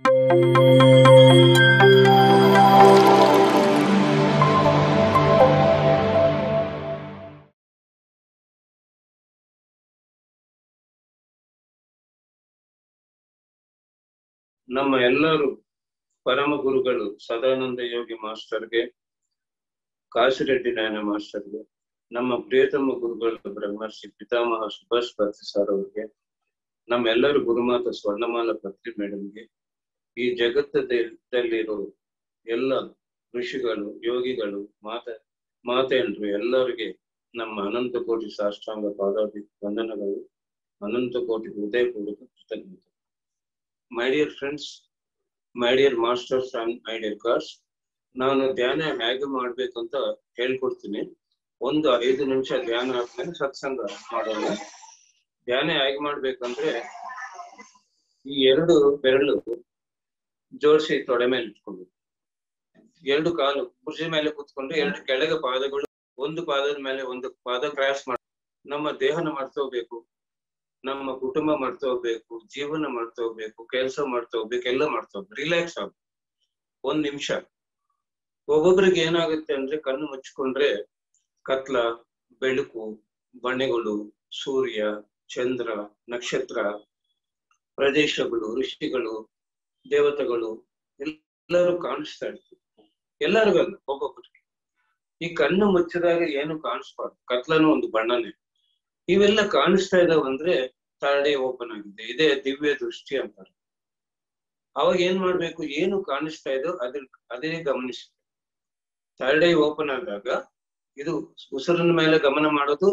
ನಮ್ಮ ಎಲ್ಲರೂ ಪರಮ ಗುರುಗಳು ಸದಾನಂದ ಯೋಗಿ ಮಾಸ್ಟರ್ಗೆ ಕಾಶಿರೆಡ್ಡಿ ನಾಯನ ಮಾಸ್ಟರ್ಗೆ ನಮ್ಮ ಪ್ರಿಯತಮ ಗುರುಗಳು ಬ್ರಹ್ಮರ್ಷಿ ಪಿತಾಮಹ ಸುಭಾಷ್ ಪತ್ರಿ ಸರ್ ಅವ್ರಿಗೆ ನಮ್ಮೆಲ್ಲರ ಗುರುಮಾತ ಸ್ವರ್ಣಮಾಲ ಪತ್ರಿ ಮೇಡಮ್ಗೆ ಈ ಜಗತ್ತದಲ್ಲಿರೋ ಎಲ್ಲ ಋಷಿಗಳು ಯೋಗಿಗಳು ಮಾತ ಮಾತೆಯಂದ್ರು ಎಲ್ಲರಿಗೆ ನಮ್ಮ ಅನಂತ ಕೋಟಿ ಸಾಷ್ಟಾಂಗ ಪಾದಾದಿ ವಂದನಗಳು ಅನಂತ ಕೋಟಿ ಹೃದಯಪೂರ್ವಕ ಕೃತಜ್ಞತೆ my dear friends my dear masters and my dear ಕಾರ್ಸ್ ನಾನು ಧ್ಯಾನ ಹೇಗೆ ಮಾಡ್ಬೇಕಂತ ಹೇಳ್ಕೊಡ್ತೀನಿ ಒಂದು ಐದು ನಿಮಿಷ ಧ್ಯಾನ ಆದ್ಮೇಲೆ ಸತ್ಸಂಗ ಮಾಡೋಣ ಧ್ಯಾನ ಹೇಗೆ ಮಾಡ್ಬೇಕಂದ್ರೆ ಈ ಎರಡು ಬೆರಳು ಜೋಡಿಸಿ ತೊಡೆ ಮೇಲೆ ಇಟ್ಕೊಂಡು ಎರಡು ಕಾಲು ಕುರ್ಚಿ ಮೇಲೆ ಕೂತ್ಕೊಂಡು ಎರಡು ಕೆಳಗೆ ಪಾದಗಳು ಒಂದು ಪಾದದ ಮೇಲೆ ಒಂದು ಪಾದ ಕ್ರಾಸ್ ಮಾಡಿ ನಮ್ಮ ದೇಹನ ಮಾಡ್ತಾ ಹೋಗ್ಬೇಕು ನಮ್ಮ ಕುಟುಂಬ ಮಾಡ್ತಾ ಹೋಗ್ಬೇಕು ಜೀವನ ಮಾಡ್ತಾ ಹೋಗ್ಬೇಕು ಕೆಲಸ ಮಾಡ್ತಾ ಹೋಗ್ಬೇಕು ಎಲ್ಲ ಮಾಡ್ತಾ ಹೋಗ್ಬೇಕು ರಿಲ್ಯಾಕ್ಸ್ ಆಗ್ಬೇಕು ಒಂದ್ ನಿಮಿಷ ಒಬ್ಬೊಬ್ರಿಗೆ ಏನಾಗುತ್ತೆ ಅಂದ್ರೆ ಕಣ್ಣು ಮುಚ್ಕೊಂಡ್ರೆ ಕತ್ಲ ಬೆಳಕು ಬಣ್ಣೆಗಳು ಸೂರ್ಯ ಚಂದ್ರ ನಕ್ಷತ್ರ ಪ್ರದೇಶಗಳು ಋಷಿಗಳು ದೇವತೆಗಳು ಎಲ್ಲರೂ ಕಾಣಿಸ್ತಾ ಇರ್ತಾರೆ ಎಲ್ಲರಿಗಲ್ಲ ಒಬ್ಬೊಬ್ಬರಿಗೆ ಈ ಕಣ್ಣು ಮುಚ್ಚಿದಾಗ ಏನು ಕಾಣಿಸ್ಬಾರ್ದು ಕತ್ಲನು ಒಂದು ಬಣ್ಣನೇ ಇವೆಲ್ಲ ಕಾಣಿಸ್ತಾ ಇದಾವಂದ್ರೆ ತರಡೆ ಓಪನ್ ಆಗಿದೆ ಇದೇ ದಿವ್ಯ ದೃಷ್ಟಿ ಅಂತಾರೆ ಅವಾಗ ಏನ್ ಮಾಡ್ಬೇಕು ಏನು ಕಾಣಿಸ್ತಾ ಇದೋ ಅದ್ರ ಅದೇ ಗಮನಿಸ್ಬೇಕು ತರಡೆ ಓಪನ್ ಆದಾಗ ಇದು ಉಸಿರಿನ ಮೇಲೆ ಗಮನ ಮಾಡೋದು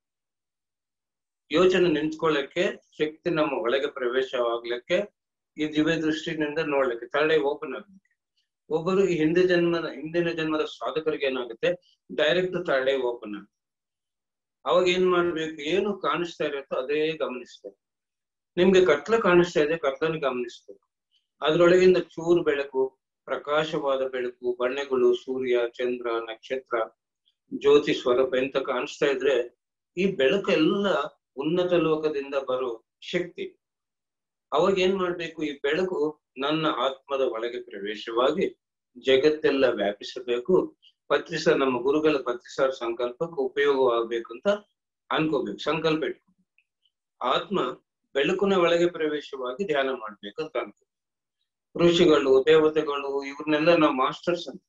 ಯೋಚನೆ ನಿಂತ್ಕೊಳ್ಳಕ್ಕೆ ಶಕ್ತಿ ನಮ್ಮ ಒಳಗೆ ಪ್ರವೇಶವಾಗ್ಲಿಕ್ಕೆ ಈ ದಿವ್ಯ ದೃಷ್ಟಿನಿಂದ ನೋಡ್ಲಿಕ್ಕೆ ತರಡೆ ಓಪನ್ ಆಗ್ಲಿಕ್ಕೆ ಒಬ್ಬರು ಈ ಹಿಂದೆ ಜನ್ಮದ ಹಿಂದಿನ ಜನ್ಮದ ಸಾಧಕರಿಗೆ ಏನಾಗುತ್ತೆ ಡೈರೆಕ್ಟ್ ತರಡೆ ಓಪನ್ ಆಗುತ್ತೆ ಅವಾಗ ಏನ್ ಮಾಡ್ಬೇಕು ಏನು ಕಾಣಿಸ್ತಾ ಇರುತ್ತೋ ಅದೇ ಗಮನಿಸ್ಬೇಕು ನಿಮ್ಗೆ ಕತ್ಲ ಕಾಣಿಸ್ತಾ ಇದೆ ಕತ್ಲನ ಗಮನಿಸ್ಬೇಕು ಅದ್ರೊಳಗಿಂದ ಚೂರು ಬೆಳಕು ಪ್ರಕಾಶವಾದ ಬೆಳಕು ಬಣ್ಣಗಳು ಸೂರ್ಯ ಚಂದ್ರ ನಕ್ಷತ್ರ ಜ್ಯೋತಿ ಸ್ವರೂಪ ಎಂತ ಕಾಣಿಸ್ತಾ ಇದ್ರೆ ಈ ಬೆಳಕು ಎಲ್ಲ ಉನ್ನತ ಲೋಕದಿಂದ ಬರೋ ಶಕ್ತಿ ಅವಾಗ ಏನ್ ಮಾಡ್ಬೇಕು ಈ ಬೆಳಕು ನನ್ನ ಆತ್ಮದ ಒಳಗೆ ಪ್ರವೇಶವಾಗಿ ಜಗತ್ತೆಲ್ಲ ವ್ಯಾಪಿಸಬೇಕು ಪತ್ರಿಸ ನಮ್ಮ ಗುರುಗಳ ಪತ್ರಿಸಾರ ಸಂಕಲ್ಪಕ್ಕೆ ಉಪಯೋಗವಾಗಬೇಕು ಅಂತ ಅನ್ಕೋಬೇಕು ಸಂಕಲ್ಪ ಇಟ್ಕೋಬೇಕು ಆತ್ಮ ಬೆಳಕಿನ ಒಳಗೆ ಪ್ರವೇಶವಾಗಿ ಧ್ಯಾನ ಮಾಡ್ಬೇಕು ಅಂತ ಅನ್ಕೋ ಋಷಿಗಳು ದೇವತೆಗಳು ಇವ್ರನ್ನೆಲ್ಲ ನಾವು ಮಾಸ್ಟರ್ಸ್ ಅಂತ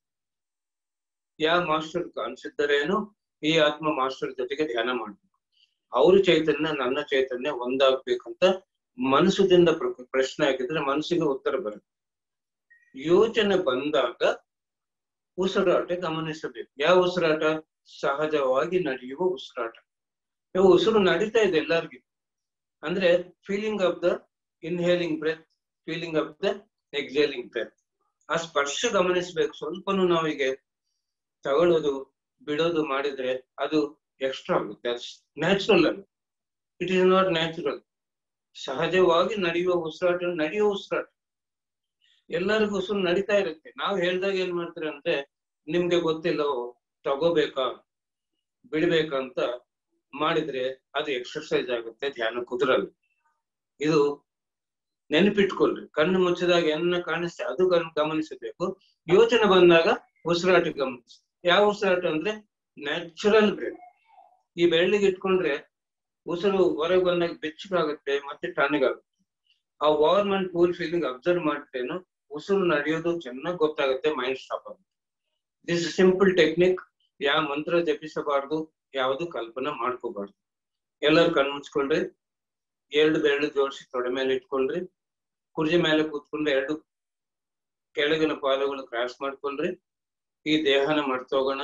ಯಾವ ಮಾಸ್ಟರ್ ಕಾಣಿಸಿದ್ದರೇನು ಈ ಆತ್ಮ ಮಾಸ್ಟರ್ ಜೊತೆಗೆ ಧ್ಯಾನ ಮಾಡ್ಬೇಕು ಅವ್ರ ಚೈತನ್ಯ ನನ್ನ ಚೈತನ್ಯ ಒಂದಾಗ್ಬೇಕಂತ ಮನಸ್ಸುದಿಂದ ಪ್ರಶ್ನೆ ಹಾಕಿದ್ರೆ ಮನಸ್ಸಿಗೆ ಉತ್ತರ ಬರುತ್ತೆ ಯೋಚನೆ ಬಂದಾಗ ಉಸಿರಾಟ ಗಮನಿಸಬೇಕು ಯಾವ ಉಸಿರಾಟ ಸಹಜವಾಗಿ ನಡೆಯುವ ಉಸಿರಾಟ ಇವು ಉಸಿರು ನಡೀತಾ ಇದೆ ಎಲ್ಲರಿಗೂ ಅಂದ್ರೆ feeling of the inhaling breath feeling of the exhaling breath ಆ ಸ್ಪರ್ಶ ಗಮನಿಸ್ಬೇಕು ಸ್ವಲ್ಪನೂ ನಾವೀಗ ತಗೊಳ್ಳೋದು ಬಿಡೋದು ಮಾಡಿದ್ರೆ ಅದು ಎಕ್ಸ್ಟ್ರಾ ಆಗುತ್ತೆ ನ್ಯಾಚುರಲ್ ಅಲ್ಲ ಇಟ್ ಇಸ್ ನಾಟ್ ನ್ಯಾಚುರಲ್ ಸಹಜವಾಗಿ ನಡೆಯುವ ಉಸಿರಾಟ ನಡೆಯುವ ಉಸಿರಾಟ ಎಲ್ಲರಿಗೂ ಉಸಿರು ನಡೀತಾ ಇರುತ್ತೆ ನಾವು ಹೇಳ್ದಾಗ ಏನ್ ಮಾಡ್ತಾರೆ ಅಂದ್ರೆ ನಿಮ್ಗೆ ಗೊತ್ತಿಲ್ಲ ತಗೋಬೇಕಾ ಬಿಡ್ಬೇಕಂತ ಮಾಡಿದ್ರೆ ಅದು ಎಕ್ಸರ್ಸೈಸ್ ಆಗುತ್ತೆ ಧ್ಯಾನ ಕುದುರಲ್ಲ ಇದು ನೆನಪಿಟ್ಕೊಳ್ರಿ ಕಣ್ಣು ಮುಚ್ಚಿದಾಗ ಏನ ಕಾಣಿಸ್ತೆ ಅದು ಗಮನಿಸಬೇಕು ಯೋಚನೆ ಬಂದಾಗ ಉಸಿರಾಟ ಗಮನಿಸಿ ಯಾವ ಉಸಿರಾಟ ಅಂದ್ರೆ ನ್ಯಾಚುರಲ್ ಬ್ರೇಕ್ ಈ ಬೆಳ್ಳಿಗೆ ಇಟ್ಕೊಂಡ್ರೆ ಉಸಿರು ಹೊರಗೆ ಬಂದಾಗ ಬೆಚ್ಚಗಾಗುತ್ತೆ ಮತ್ತೆ ತಣ್ಣಗಾಗುತ್ತೆ ಆ warm and cool feeling observe ಮಾಡ್ತೇನು ಉಸಿರು ನಡೆಯೋದು ಚೆನ್ನಾಗಿ ಗೊತ್ತಾಗುತ್ತೆ ಮೈಂಡ್ ಸ್ಟಾಪ್ ಆಗುತ್ತೆ ದಿಸ್ ಸಿಂಪಲ್ ಟೆಕ್ನಿಕ್ ಯಾವ ಮಂತ್ರ ಜಪಿಸಬಾರ್ದು ಯಾವುದು ಕಲ್ಪನಾ ಮಾಡ್ಕೋಬಾರ್ದು ಎಲ್ಲರೂ ಕಣ್ ಮುಚ್ಕೊಳ್ರಿ ಎರಡು ಬೆರಳು ಜೋಡಿಸಿ ತೊಡೆ ಮೇಲೆ ಇಟ್ಕೊಳ್ರಿ ಕುರ್ಜಿ ಮೇಲೆ ಕೂತ್ಕೊಂಡು ಎರಡು ಕೆಳಗಿನ ಪಾದಗಳು ಕ್ರಾಸ್ ಮಾಡ್ಕೊಳ್ರಿ ಈ ದೇಹನ ಮಾಡ್ತೋಗೋಣ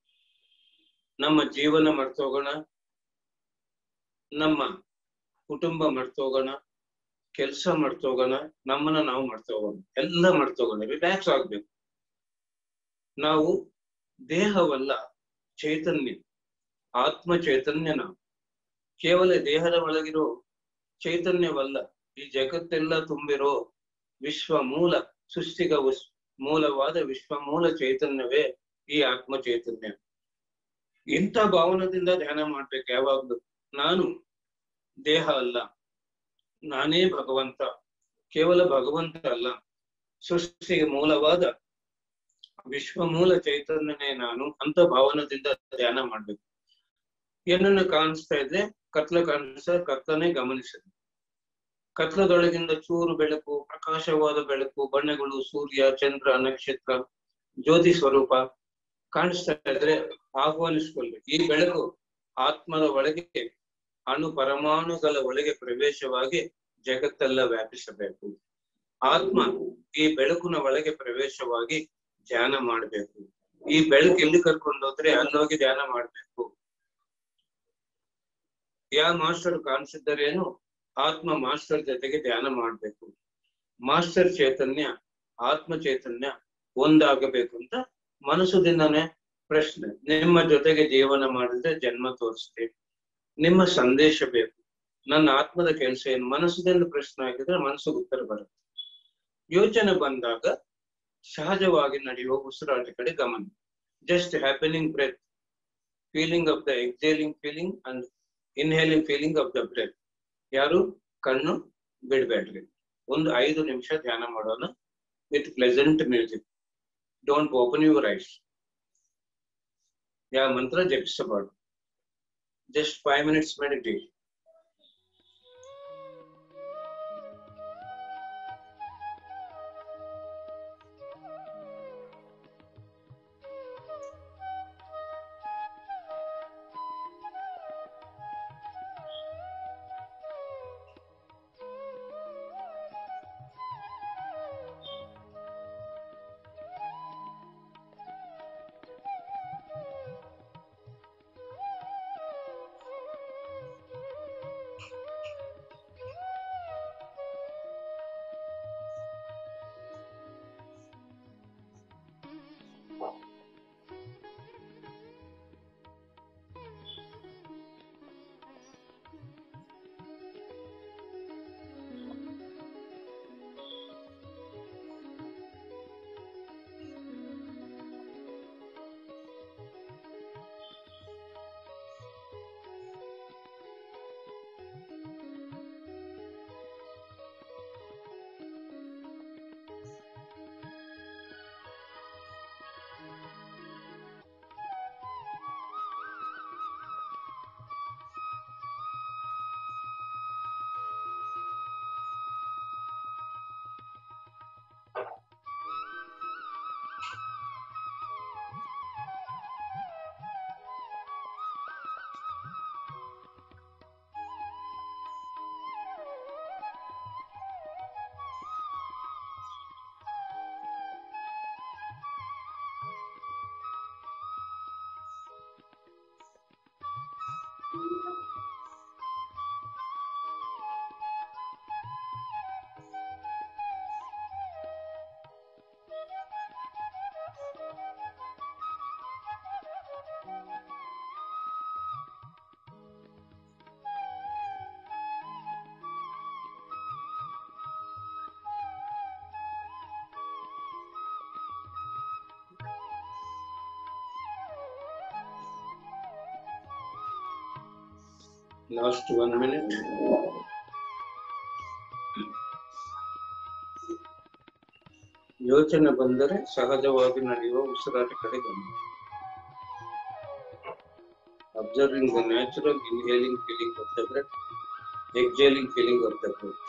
ನಮ್ಮ ಜೀವನ ಮಾಡ್ತೋಗೋಣ ನಮ್ಮ ಕುಟುಂಬ ಮಾಡ್ತೋಗೋಣ ಕೆಲಸ ಮಾಡ್ತೋಗೋಣ ನಮ್ಮನ್ನ ನಾವು ಮಾಡ್ತೋಗೋಣ ಎಲ್ಲ ಮಾಡ್ತೋಗೋಣ ರಿಲ್ಯಾಕ್ಸ್ ಆಗ್ಬೇಕು ನಾವು ದೇಹವಲ್ಲ ಚೈತನ್ಯ ಆತ್ಮ ಚೈತನ್ಯ ನಾವು ಕೇವಲ ದೇಹದ ಒಳಗಿರೋ ಚೈತನ್ಯವಲ್ಲ ಈ ಜಗತ್ತೆಲ್ಲ ತುಂಬಿರೋ ವಿಶ್ವ ಮೂಲ ಸೃಷ್ಟಿಗ ಮೂಲವಾದ ವಿಶ್ವ ಮೂಲ ಚೈತನ್ಯವೇ ಈ ಆತ್ಮ ಚೈತನ್ಯ ಇಂಥ ಭಾವನದಿಂದ ಧ್ಯಾನ ಮಾಡ್ಬೇಕು ಯಾವಾಗ್ಲೂ ನಾನು ದೇಹ ಅಲ್ಲ ನಾನೇ ಭಗವಂತ ಕೇವಲ ಭಗವಂತ ಅಲ್ಲ ಸೃಷ್ಟಿಗೆ ಮೂಲವಾದ ವಿಶ್ವ ಮೂಲ ಚೈತನ್ಯನೇ ನಾನು ಅಂತ ಭಾವನದಿಂದ ಧ್ಯಾನ ಮಾಡ್ಬೇಕು ಏನನ್ನು ಕಾಣಿಸ್ತಾ ಇದೆ ಕತ್ಲ ಕಾಣಿಸ್ತಾ ಕತ್ಲನೇ ಗಮನಿಸದು ಕತ್ಲದೊಳಗಿಂದ ಚೂರು ಬೆಳಕು ಪ್ರಕಾಶವಾದ ಬೆಳಕು ಬಣ್ಣಗಳು ಸೂರ್ಯ ಚಂದ್ರ ನಕ್ಷತ್ರ ಜ್ಯೋತಿ ಸ್ವರೂಪ ಕಾಣಿಸ್ತಾ ಇದ್ರೆ ಆಹ್ವಾನಿಸ್ಕೊಳ್ಬೇಕು ಈ ಬೆಳಕು ಆತ್ಮದ ಒಳಗೆ ಅಣು ಪರಮಾಣುಗಳ ಒಳಗೆ ಪ್ರವೇಶವಾಗಿ ಜಗತ್ತೆಲ್ಲ ವ್ಯಾಪಿಸಬೇಕು ಆತ್ಮ ಈ ಬೆಳಕಿನ ಒಳಗೆ ಪ್ರವೇಶವಾಗಿ ಧ್ಯಾನ ಮಾಡ್ಬೇಕು ಈ ಬೆಳಕು ಎಲ್ಲಿ ಕರ್ಕೊಂಡೋದ್ರೆ ಅಲ್ಲೋಗಿ ಧ್ಯಾನ ಮಾಡ್ಬೇಕು ಯಾವ ಮಾಸ್ಟರ್ ಕಾಣಿಸಿದ್ದರೇನು ಆತ್ಮ ಮಾಸ್ಟರ್ ಜೊತೆಗೆ ಧ್ಯಾನ ಮಾಡ್ಬೇಕು ಮಾಸ್ಟರ್ ಚೈತನ್ಯ ಆತ್ಮ ಚೈತನ್ಯ ಒಂದಾಗಬೇಕು ಅಂತ ಮನಸ್ಸುದಿಂದನೇ ಪ್ರಶ್ನೆ ನಿಮ್ಮ ಜೊತೆಗೆ ಜೀವನ ಮಾಡಿದ್ರೆ ಜನ್ಮ ತೋರಿಸ್ತೆ ನಿಮ್ಮ ಸಂದೇಶ ಬೇಕು ನನ್ನ ಆತ್ಮದ ಕೆಲಸ ಏನು ಮನಸ್ಸಿನಿಂದ ಪ್ರಶ್ನೆ ಆಗಿದ್ರೆ ಮನಸ್ಸಿಗೆ ಉತ್ತರ ಬರುತ್ತೆ ಯೋಚನೆ ಬಂದಾಗ ಸಹಜವಾಗಿ ನಡೆಯುವ ಉಸಿರಾಟ ಕಡೆ ಗಮನ just happening breath feeling of the exhaling feeling and inhaling feeling of the breath ಯಾರು ಕಣ್ಣು ಬಿಡ್ಬೇಡ್ರಿ ಒಂದು ಐದು ನಿಮಿಷ ಧ್ಯಾನ ಮಾಡೋಣ with pleasant music don't open your eyes ಯಾವ ಮಂತ್ರ ಜಪಿಸಬಾರ್ದು just five minutes meditation last one minute ಯೋಚನೆ ಬಂದರೆ ಸಹಜವಾಗಿ ನಡೆಯುವ ಉಸಿರಾಟ ಕಡೆ ಗಮನ observing the natural inhaling feeling of the breath exhaling feeling of the breath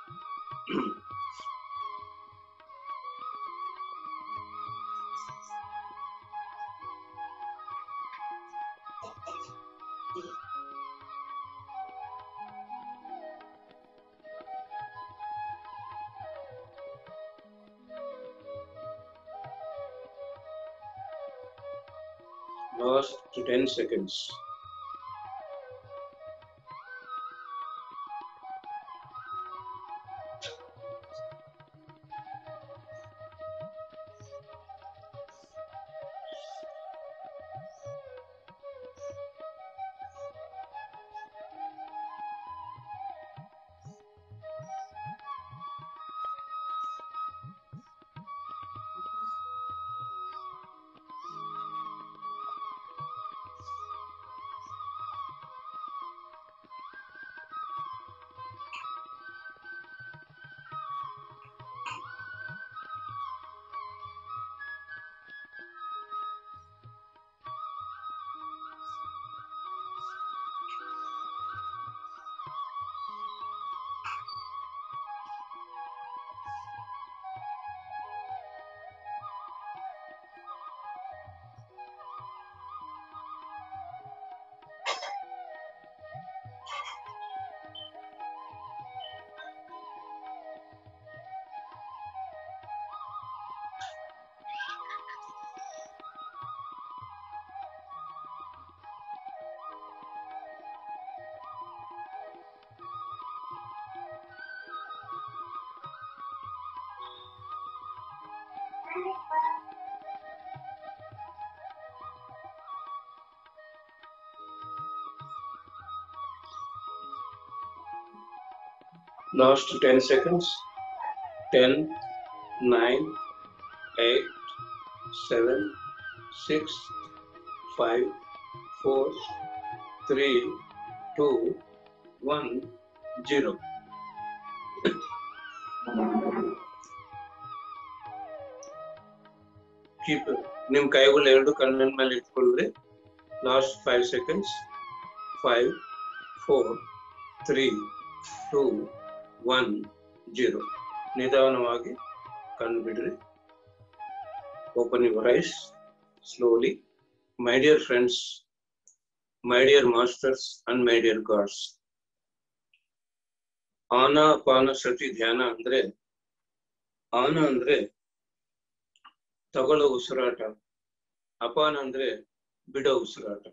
last to 10 seconds. Last 10 seconds. 10, 9, 8, 7, 6, 5, 4, 3, 2, 1, 0. Keep ನಿಮ್ ಕೈಗಳು ಎರಡು ಕಣ್ಣಿನ ಮೇಲೆ ಇಟ್ಕೊಳ್ರಿ last five seconds five four three two one zero ನಿಧಾನವಾಗಿ ಕಣ್ಣು ಬಿಡ್ರಿ open your eyes slowly my dear friends my dear masters and my dear gods Anapanasati ಧ್ಯಾನ ಅಂದ್ರೆ ಆನ ಅಂದ್ರೆ ತಗೊಳ್ಳೋ ಉಸಿರಾಟ ಅಪಾನ ಅಂದ್ರೆ ಬಿಡೋ ಉಸಿರಾಟ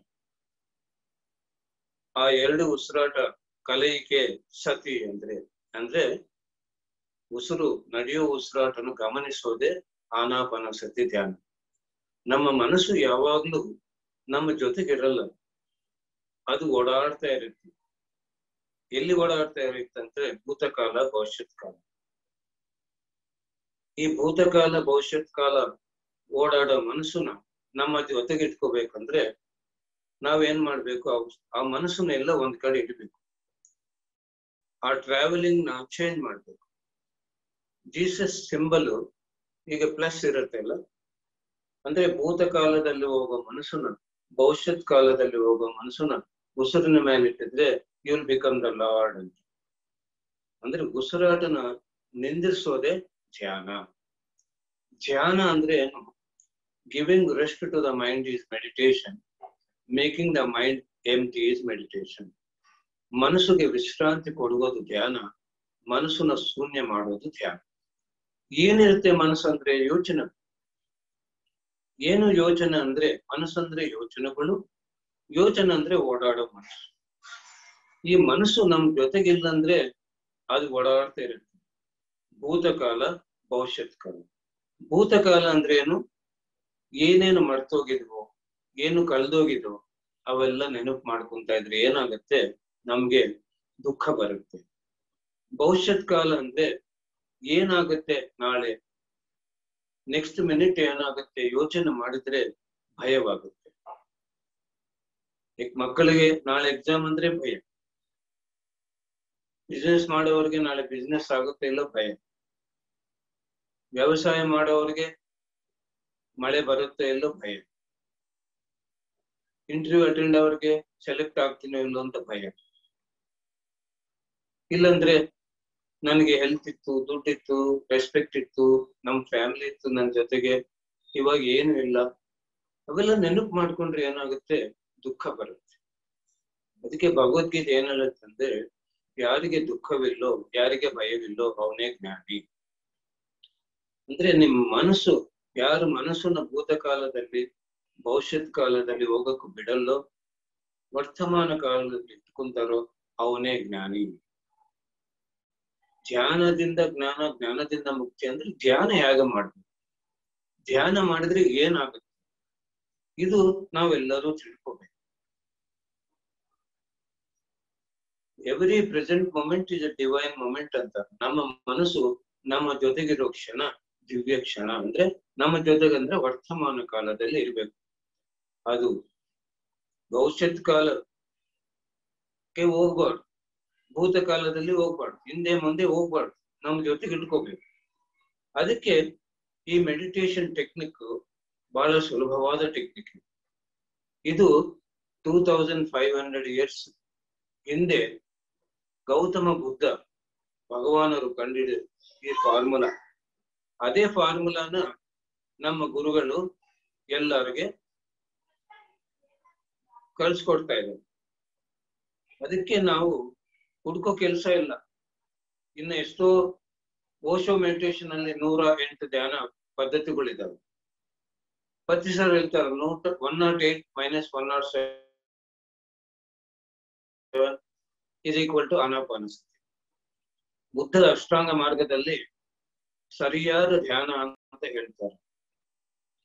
ಆ ಎರಡು ಉಸಿರಾಟ ಕಲೆಯಿಕೆ ಸತಿ ಅಂದ್ರೆ ಅಂದ್ರೆ ಉಸಿರು ನಡೆಯೋ ಉಸಿರಾಟನ ಗಮನಿಸೋದೇ ಆನಾಪಾನ ಸತಿ ಧ್ಯಾನ ನಮ್ಮ ಮನಸ್ಸು ಯಾವಾಗ್ಲೂ ನಮ್ಮ ಜೊತೆಗಿರಲ್ಲ ಅದು ಓಡಾಡ್ತಾ ಇರುತ್ತೆ ಎಲ್ಲಿ ಓಡಾಡ್ತಾ ಇರುತ್ತಂದ್ರೆ ಭೂತಕಾಲ ಭವಿಷ್ಯತ್ ಕಾಲ ಈ ಭೂತಕಾಲ ಭವಿಷ್ಯತ್ ಕಾಲ ಓಡಾಡೋ ಮನಸ್ಸುನ ನಮ್ಮ ಜೊತೆಗೆ ಇಟ್ಕೋಬೇಕಂದ್ರೆ ನಾವೇನ್ ಮಾಡ್ಬೇಕು ಆ ಮನಸ್ಸನ್ನ ಎಲ್ಲ ಒಂದ್ ಕಡೆ ಇಡಬೇಕು ಆ ಟ್ರಾವೆಲಿಂಗ್ ನ ಚೇಂಜ್ ಮಾಡ್ಬೇಕು ಜೀಸಸ್ ಸಿಂಬಲ್ ಈಗ ಪ್ಲಸ್ ಇರುತ್ತಲ್ಲ ಅಂದ್ರೆ ಭೂತಕಾಲದಲ್ಲಿ ಹೋಗೋ ಮನಸ್ಸನ್ನ ಭವಿಷ್ಯತ್ ಕಾಲದಲ್ಲಿ ಹೋಗೋ ಮನಸ್ಸನ್ನ ಉಸಿರಿನ ಮೇಲೆ ಇಟ್ಟಿದ್ರೆ ಯುಲ್ ಬಿಕಮ್ ದ ಲಾರ್ಡ್ ಅಂತ ಅಂದ್ರೆ ಉಸಿರಾಟನ ನಿಂದಿರಿಸೋದೇ ಧ್ಯಾನ ಧ್ಯಾನ ಅಂದ್ರೆ ಏನು giving rest to the mind is meditation making the mind empty is meditation ಮನಸ್ಸಿಗೆ ವಿಶ್ರಾಂತಿ ಕೊಡುವುದು ಧ್ಯಾನ ಮನಸ್ಸನ್ನ ಶೂನ್ಯ ಮಾಡೋದು ಧ್ಯಾನ ಏನಿರುತ್ತೆ ಮನಸ್ಸು ಅಂದ್ರೆ ಯೋಚನೆ ಏನು ಯೋಚನೆ ಅಂದ್ರೆ ಮನಸ್ಸಂದ್ರೆ ಯೋಚನೆಗಳು ಯೋಚನೆ ಅಂದ್ರೆ ಓಡಾಡೋ ಮನಸ್ಸು ಈ ಮನಸ್ಸು ನಮ್ ಜೊತೆಗಿಲ್ಲ ಅಂದ್ರೆ ಅದು ಓಡಾಡ್ತಾ ಇರುತ್ತೆ ಭೂತಕಾಲ ಭವಿಷ್ಯತ್ ಕಾಲ ಭೂತಕಾಲ ಅಂದ್ರೆ ಏನು ಏನೇನು ಮರ್ತೋಗಿದ್ವೋ ಏನು ಕಳ್ದೋಗಿದ್ವೋ ಅವೆಲ್ಲ ನೆನಪು ಮಾಡ್ಕೊಂತ ಇದ್ರೆ ಏನಾಗುತ್ತೆ ನಮ್ಗೆ ದುಃಖ ಬರುತ್ತೆ ಭವಿಷ್ಯತ್ ಕಾಲ ಅಂದ್ರೆ ಏನಾಗುತ್ತೆ ನಾಳೆ ನೆಕ್ಸ್ಟ್ ಮಿನಿಟ್ ಏನಾಗುತ್ತೆ ಯೋಚನೆ ಮಾಡಿದ್ರೆ ಭಯವಾಗುತ್ತೆ ಈಗ ಮಕ್ಕಳಿಗೆ ನಾಳೆ ಎಕ್ಸಾಮ್ ಅಂದ್ರೆ ಭಯ ಬಿಸ್ನೆಸ್ ಮಾಡೋರಿಗೆ ನಾಳೆ ಬಿಸ್ನೆಸ್ ಆಗುತ್ತೆ ಇಲ್ಲೋ ಭಯ ವ್ಯವಸಾಯ ಮಾಡೋರಿಗೆ ಮಳೆ ಬರುತ್ತೆ ಇಲ್ಲೋ ಭಯ ಇಂಟರ್ವ್ಯೂ ಅಟೆಂಡ್ ಅವ್ರಿಗೆ ಸೆಲೆಕ್ಟ್ ಆಗ್ತೀನೋ ಇಲ್ಲೋ ಅಂತ ಭಯ ಇಲ್ಲಂದ್ರೆ ನನಗೆ ಹೆಲ್ತ್ ಇತ್ತು ದುಡ್ಡಿತ್ತು ರೆಸ್ಪೆಕ್ಟ್ ಇತ್ತು ನಮ್ ಫ್ಯಾಮಿಲಿ ಇತ್ತು ನನ್ನ ಜೊತೆಗೆ ಇವಾಗ ಏನು ಇಲ್ಲ ಅವೆಲ್ಲ ನೆನಪು ಮಾಡ್ಕೊಂಡ್ರೆ ಏನಾಗುತ್ತೆ ದುಃಖ ಬರುತ್ತೆ ಅದಕ್ಕೆ ಭಗವದ್ಗೀತೆ ಏನ್ ಹೇಳುತ್ತಂದ್ರೆ ಯಾರಿಗೆ ದುಃಖವಿಲ್ಲೋ ಯಾರಿಗೆ ಭಯವಿಲ್ಲೋ ಅವನೇ ಜ್ಞಾನಿ ಅಂದ್ರೆ ನಿಮ್ ಮನಸ್ಸು ಯಾರ ಮನಸ್ಸನ್ನ ಭೂತಕಾಲದಲ್ಲಿ ಭವಿಷ್ಯತ್ ಕಾಲದಲ್ಲಿ ಹೋಗಕ್ಕೂ ಬಿಡಲ್ಲೋ ವರ್ತಮಾನ ಕಾಲದಲ್ಲಿ ಇಟ್ಕೊಂತಾರೋ ಅವನೇ ಜ್ಞಾನಿ ಧ್ಯಾನದಿಂದ ಜ್ಞಾನ ಜ್ಞಾನದಿಂದ ಮುಕ್ತಿ ಅಂದ್ರೆ ಧ್ಯಾನ ಯಾಗ ಮಾಡ್ಬೇಕು ಧ್ಯಾನ ಮಾಡಿದ್ರೆ ಏನಾಗುತ್ತೆ ಇದು ನಾವೆಲ್ಲರೂ ತಿಳ್ಕೋಬೇಕು every present moment is a divine moment ಅಂತ ನಮ್ಮ ಮನಸ್ಸು ನಮ್ಮ ಜೊತೆಗಿರೋ ಕ್ಷಣ ದಿವ್ಯ ಕ್ಷಣ ಅಂದ್ರೆ ನಮ್ಮ ಜೊತೆಗೆ ಅಂದ್ರೆ ವರ್ತಮಾನ ಕಾಲದಲ್ಲಿ ಇರ್ಬೇಕು ಅದು ಭವಿಷ್ಯತ್ ಕಾಲಕ್ಕೆ ಹೋಗ್ಬಾರ್ದು ಭೂತಕಾಲದಲ್ಲಿ ಹೋಗ್ಬಾರ್ದು ಹಿಂದೆ ಮುಂದೆ ಹೋಗ್ಬಾರ್ದು ನಮ್ಮ ಜೊತೆಗೆ ಇಟ್ಕೋಬೇಕು ಅದಕ್ಕೆ ಈ ಮೆಡಿಟೇಷನ್ ಟೆಕ್ನಿಕ್ ಬಹಳ ಸುಲಭವಾದ ಟೆಕ್ನಿಕ್ ಇದು two thousand five hundred years ಹಿಂದೆ ಗೌತಮ ಬುದ್ಧ ಭಗವಾನರು ಕಂಡಿಡ ಈ ಫಾರ್ಮುಲಾ ಅದೇ ಫಾರ್ಮುಲಾನ ನಮ್ಮ ಗುರುಗಳು ಎಲ್ಲರಿಗೆ ಕಳ್ಸ್ಕೊಡ್ತಾ ಇದ್ದಾರೆ ಅದಕ್ಕೆ ನಾವು ಹುಡ್ಕೋ ಕೆಲಸ ಇಲ್ಲ ಇನ್ನು ಎಷ್ಟೋ ಓಶೋ ಮೆಡಿಟೇಷನ್ ಅಲ್ಲಿ ನೂರ ಎಂಟು ಧ್ಯಾನ ಪದ್ಧತಿಗಳಿದಾವೆ ಪತ್ರಿ ಸರ್ ಹೇಳ್ತಾರೆ nought one nought eight minus one nought seven is equal to Anapanasati ಬುದ್ಧದ ಅಷ್ಟಾಂಗ ಮಾರ್ಗದಲ್ಲಿ ಸರಿಯಾದ ಧ್ಯಾನ ಅಂತ ಹೇಳ್ತಾರೆ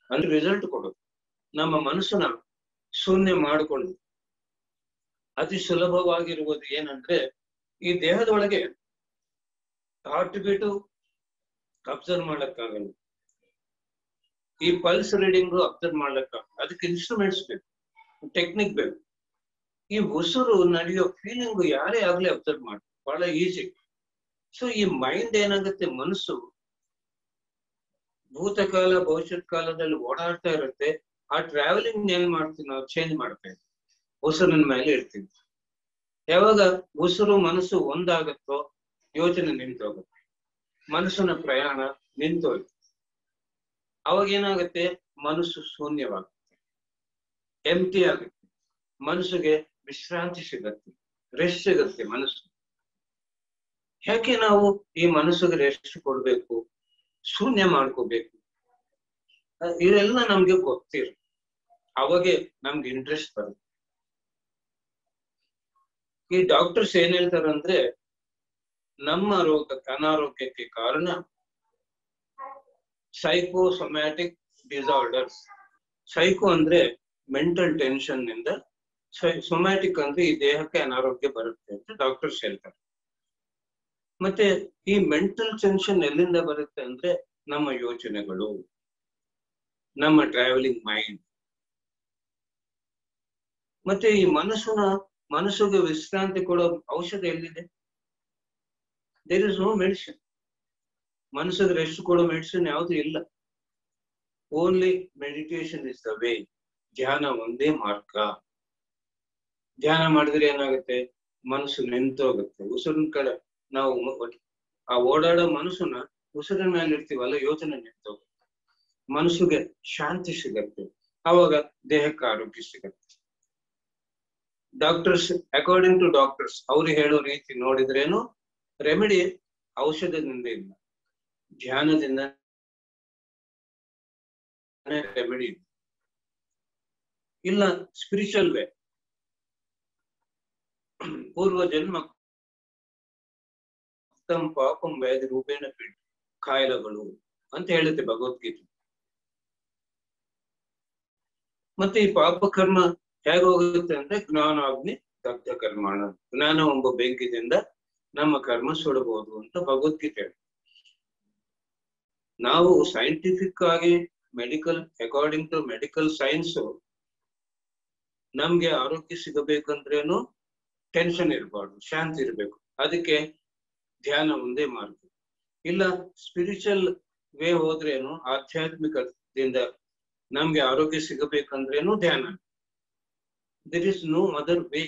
ಅಂದ್ರೆ ರಿಸಲ್ಟ್ ಕೊಡೋದು ನಮ್ಮ ಮನಸ್ಸನ್ನ ಶೂನ್ಯ ಮಾಡಿಕೊಂಡು ಅತಿ ಸುಲಭವಾಗಿರುವುದು ಏನಂದ್ರೆ ಈ ದೇಹದ ಒಳಗೆ ಹಾರ್ಟ್ ಬೀಟು ಅಬ್ಸರ್ವ್ ಮಾಡ್ಲಿಕ್ಕಾಗಲ್ಲ ಈ ಪಲ್ಸ್ ರೀಡಿಂಗು ಅಬ್ಸರ್ವ್ ಮಾಡ್ಲಿಕ್ಕಾಗಲ್ಲ ಅದಕ್ಕೆ ಇನ್ಸ್ಟ್ರೂಮೆಂಟ್ಸ್ ಬೇಕು ಟೆಕ್ನಿಕ್ ಬೇಕು ಈ ಉಸಿರು ನಡೆಯೋ ಫೀಲಿಂಗ್ ಯಾರೇ ಆಗ್ಲಿ ಅಬ್ಸರ್ವ್ ಮಾಡಿ ಬಹಳ ಈಸಿ ಸೊ ಈ ಮೈಂಡ್ ಏನಾಗುತ್ತೆ ಮನಸ್ಸು ಭೂತಕಾಲ ಭವಿಷ್ಯತ್ ಕಾಲದಲ್ಲಿ ಓಡಾಡ್ತಾ ಇರುತ್ತೆ ಆ ಟ್ರಾವೆಲಿಂಗ್ ಏನ್ ಮಾಡ್ತೀವಿ ನಾವು ಚೇಂಜ್ ಮಾಡ್ತಾ ಇದ್ದೀವಿ ಉಸಿರಿನ ಮೇಲೆ ಇರ್ತೀವಿ ಯಾವಾಗ ಉಸಿರು ಮನಸ್ಸು ಒಂದಾಗತ್ತೋ ಯೋಚನೆ ನಿಂತೋಗುತ್ತೆ ಮನಸ್ಸಿನ ಪ್ರಯಾಣ ನಿಂತೋಯ್ತು ಅವಾಗ ಏನಾಗುತ್ತೆ ಮನಸ್ಸು ಶೂನ್ಯವಾಗುತ್ತೆ ಎಂಟಿ ಆಗುತ್ತೆ ಮನಸ್ಸಿಗೆ ವಿಶ್ರಾಂತಿ ಸಿಗತ್ತೆ ರೆಸ್ಟ್ ಸಿಗತ್ತೆ ಮನಸ್ಸು ಯಾಕೆ ನಾವು ಈ ಮನಸ್ಸಿಗೆ ರೆಸ್ಟ್ ಕೊಡ್ಬೇಕು ಶೂನ್ಯ ಮಾಡ್ಕೋಬೇಕು ಇದೆಲ್ಲ ನಮ್ಗೆ ಗೊತ್ತಿರ ಅವಾಗೆ ನಮ್ಗೆ ಇಂಟ್ರೆಸ್ಟ್ ಬರುತ್ತೆ ಈ ಡಾಕ್ಟರ್ಸ್ ಏನ್ ಹೇಳ್ತಾರಂದ್ರೆ ನಮ್ಮ ರೋಗಕ್ಕೆ ಅನಾರೋಗ್ಯಕ್ಕೆ ಕಾರಣ ಸೈಕೋಸೊಮ್ಯಾಟಿಕ್ ಡಿಸಾರ್ಡರ್ಸ್ ಸೈಕೋ ಅಂದ್ರೆ ಮೆಂಟಲ್ ಟೆನ್ಷನ್ ನಿಂದ ಸೊಮ್ಯಾಟಿಕ್ ಅಂದ್ರೆ ಈ ದೇಹಕ್ಕೆ ಅನಾರೋಗ್ಯ ಬರುತ್ತೆ ಅಂತ ಡಾಕ್ಟರ್ಸ್ ಹೇಳ್ತಾರೆ ಮತ್ತೆ ಈ ಮೆಂಟಲ್ ಟೆನ್ಷನ್ ಎಲ್ಲಿಂದ ಬರುತ್ತೆ ಅಂದ್ರೆ ನಮ್ಮ ಯೋಚನೆಗಳು ನಮ್ಮ ಟ್ರಾವೆಲಿಂಗ್ ಮೈಂಡ್ ಮತ್ತೆ ಈ ಮನಸ್ಸನ್ನ ಮನಸ್ಸಿಗೆ ವಿಶ್ರಾಂತಿ ಕೊಡೋ ಔಷಧ ಎಲ್ಲಿದೆ ದೇರ್ ಇಸ್ ನೋ ಮೆಡಿಸಿನ್ ಮನಸ್ಸಿಗೆ ರೆಸ್ಟ್ ಕೊಡೋ ಮೆಡಿಸಿನ್ ಯಾವುದು ಇಲ್ಲ only meditation is the way ಧ್ಯಾನ ಒಂದೇ ಮಾರ್ಗ ಧ್ಯಾನ ಮಾಡಿದ್ರೆ ಏನಾಗುತ್ತೆ ಮನಸ್ಸು ನಿಂತೋಗುತ್ತೆ ಉಸಿರಿನ ಕಡೆ ನಾವು ಆ ಓಡಾಡೋ ಮನಸ್ಸನ್ನ ಉಸಿರಿನ ಮೇಲೆ ಇರ್ತೀವಲ್ಲ ಯೋಚನೆ ನಿಂತೋಗುತ್ತೆ ಮನಸ್ಸಿಗೆ ಶಾಂತಿ ಸಿಗತ್ತೆ ಅವಾಗ ದೇಹಕ್ಕೆ ಆರೋಗ್ಯ ಸಿಗತ್ತೆ ಡಾಕ್ಟರ್ಸ್ ಅಕಾರ್ಡಿಂಗ್ ಟು ಡಾಕ್ಟರ್ಸ್ ಅವ್ರು ಹೇಳೋ ರೀತಿ ನೋಡಿದ್ರೇನು ರೆಮಿಡಿ ಔಷಧದಿಂದ ಇಲ್ಲ ಧ್ಯಾನದಿಂದ ರೆಮಿಡಿ ಇಲ್ಲ ಸ್ಪಿರಿಚುವಲ್ ವೇ ಪೂರ್ವ ಜನ್ಮ ತಮ್ಮ ಪಾಪಂ ವ್ಯಾಧಿ ರೂಪೇಣ ಪೀಡ ಕಾಯಿಲೆಗಳು ಅಂತ ಹೇಳುತ್ತೆ ಭಗವದ್ಗೀತೆ ಮತ್ತೆ ಈ ಪಾಪ ಕರ್ಮ ಹೇಗೆ ಹೋಗುತ್ತೆ ಅಂದ್ರೆ ಜ್ಞಾನಾಗ್ನಿ ದಗ್ಧ ಕರ್ಮಾಣ ಜ್ಞಾನ ಎಂಬ ಬೆಂಕಿದಿಂದ ನಮ್ಮ ಕರ್ಮ ಸುಡಬಹುದು ಅಂತ ಭಗವದ್ಗೀತೆ ಹೇಳಿ ನಾವು ಸೈಂಟಿಫಿಕ್ ಆಗಿ medical according to medical science ನಮ್ಗೆ ಆರೋಗ್ಯ ಸಿಗಬೇಕಂದ್ರೇನು ಟೆನ್ಷನ್ ಇರಬಾರ್ದು ಶಾಂತಿ ಇರಬೇಕು ಅದಕ್ಕೆ ಧ್ಯಾನ ಒಂದೇ ಮಾರ್ಗ ಇಲ್ಲ ಸ್ಪಿರಿಚುವಲ್ ವೇ ಹೋದ್ರೇನು ಆಧ್ಯಾತ್ಮಿಕದಿಂದ ನಮ್ಗೆ ಆರೋಗ್ಯ ಸಿಗಬೇಕಂದ್ರೇನು ಧ್ಯಾನ there is no other way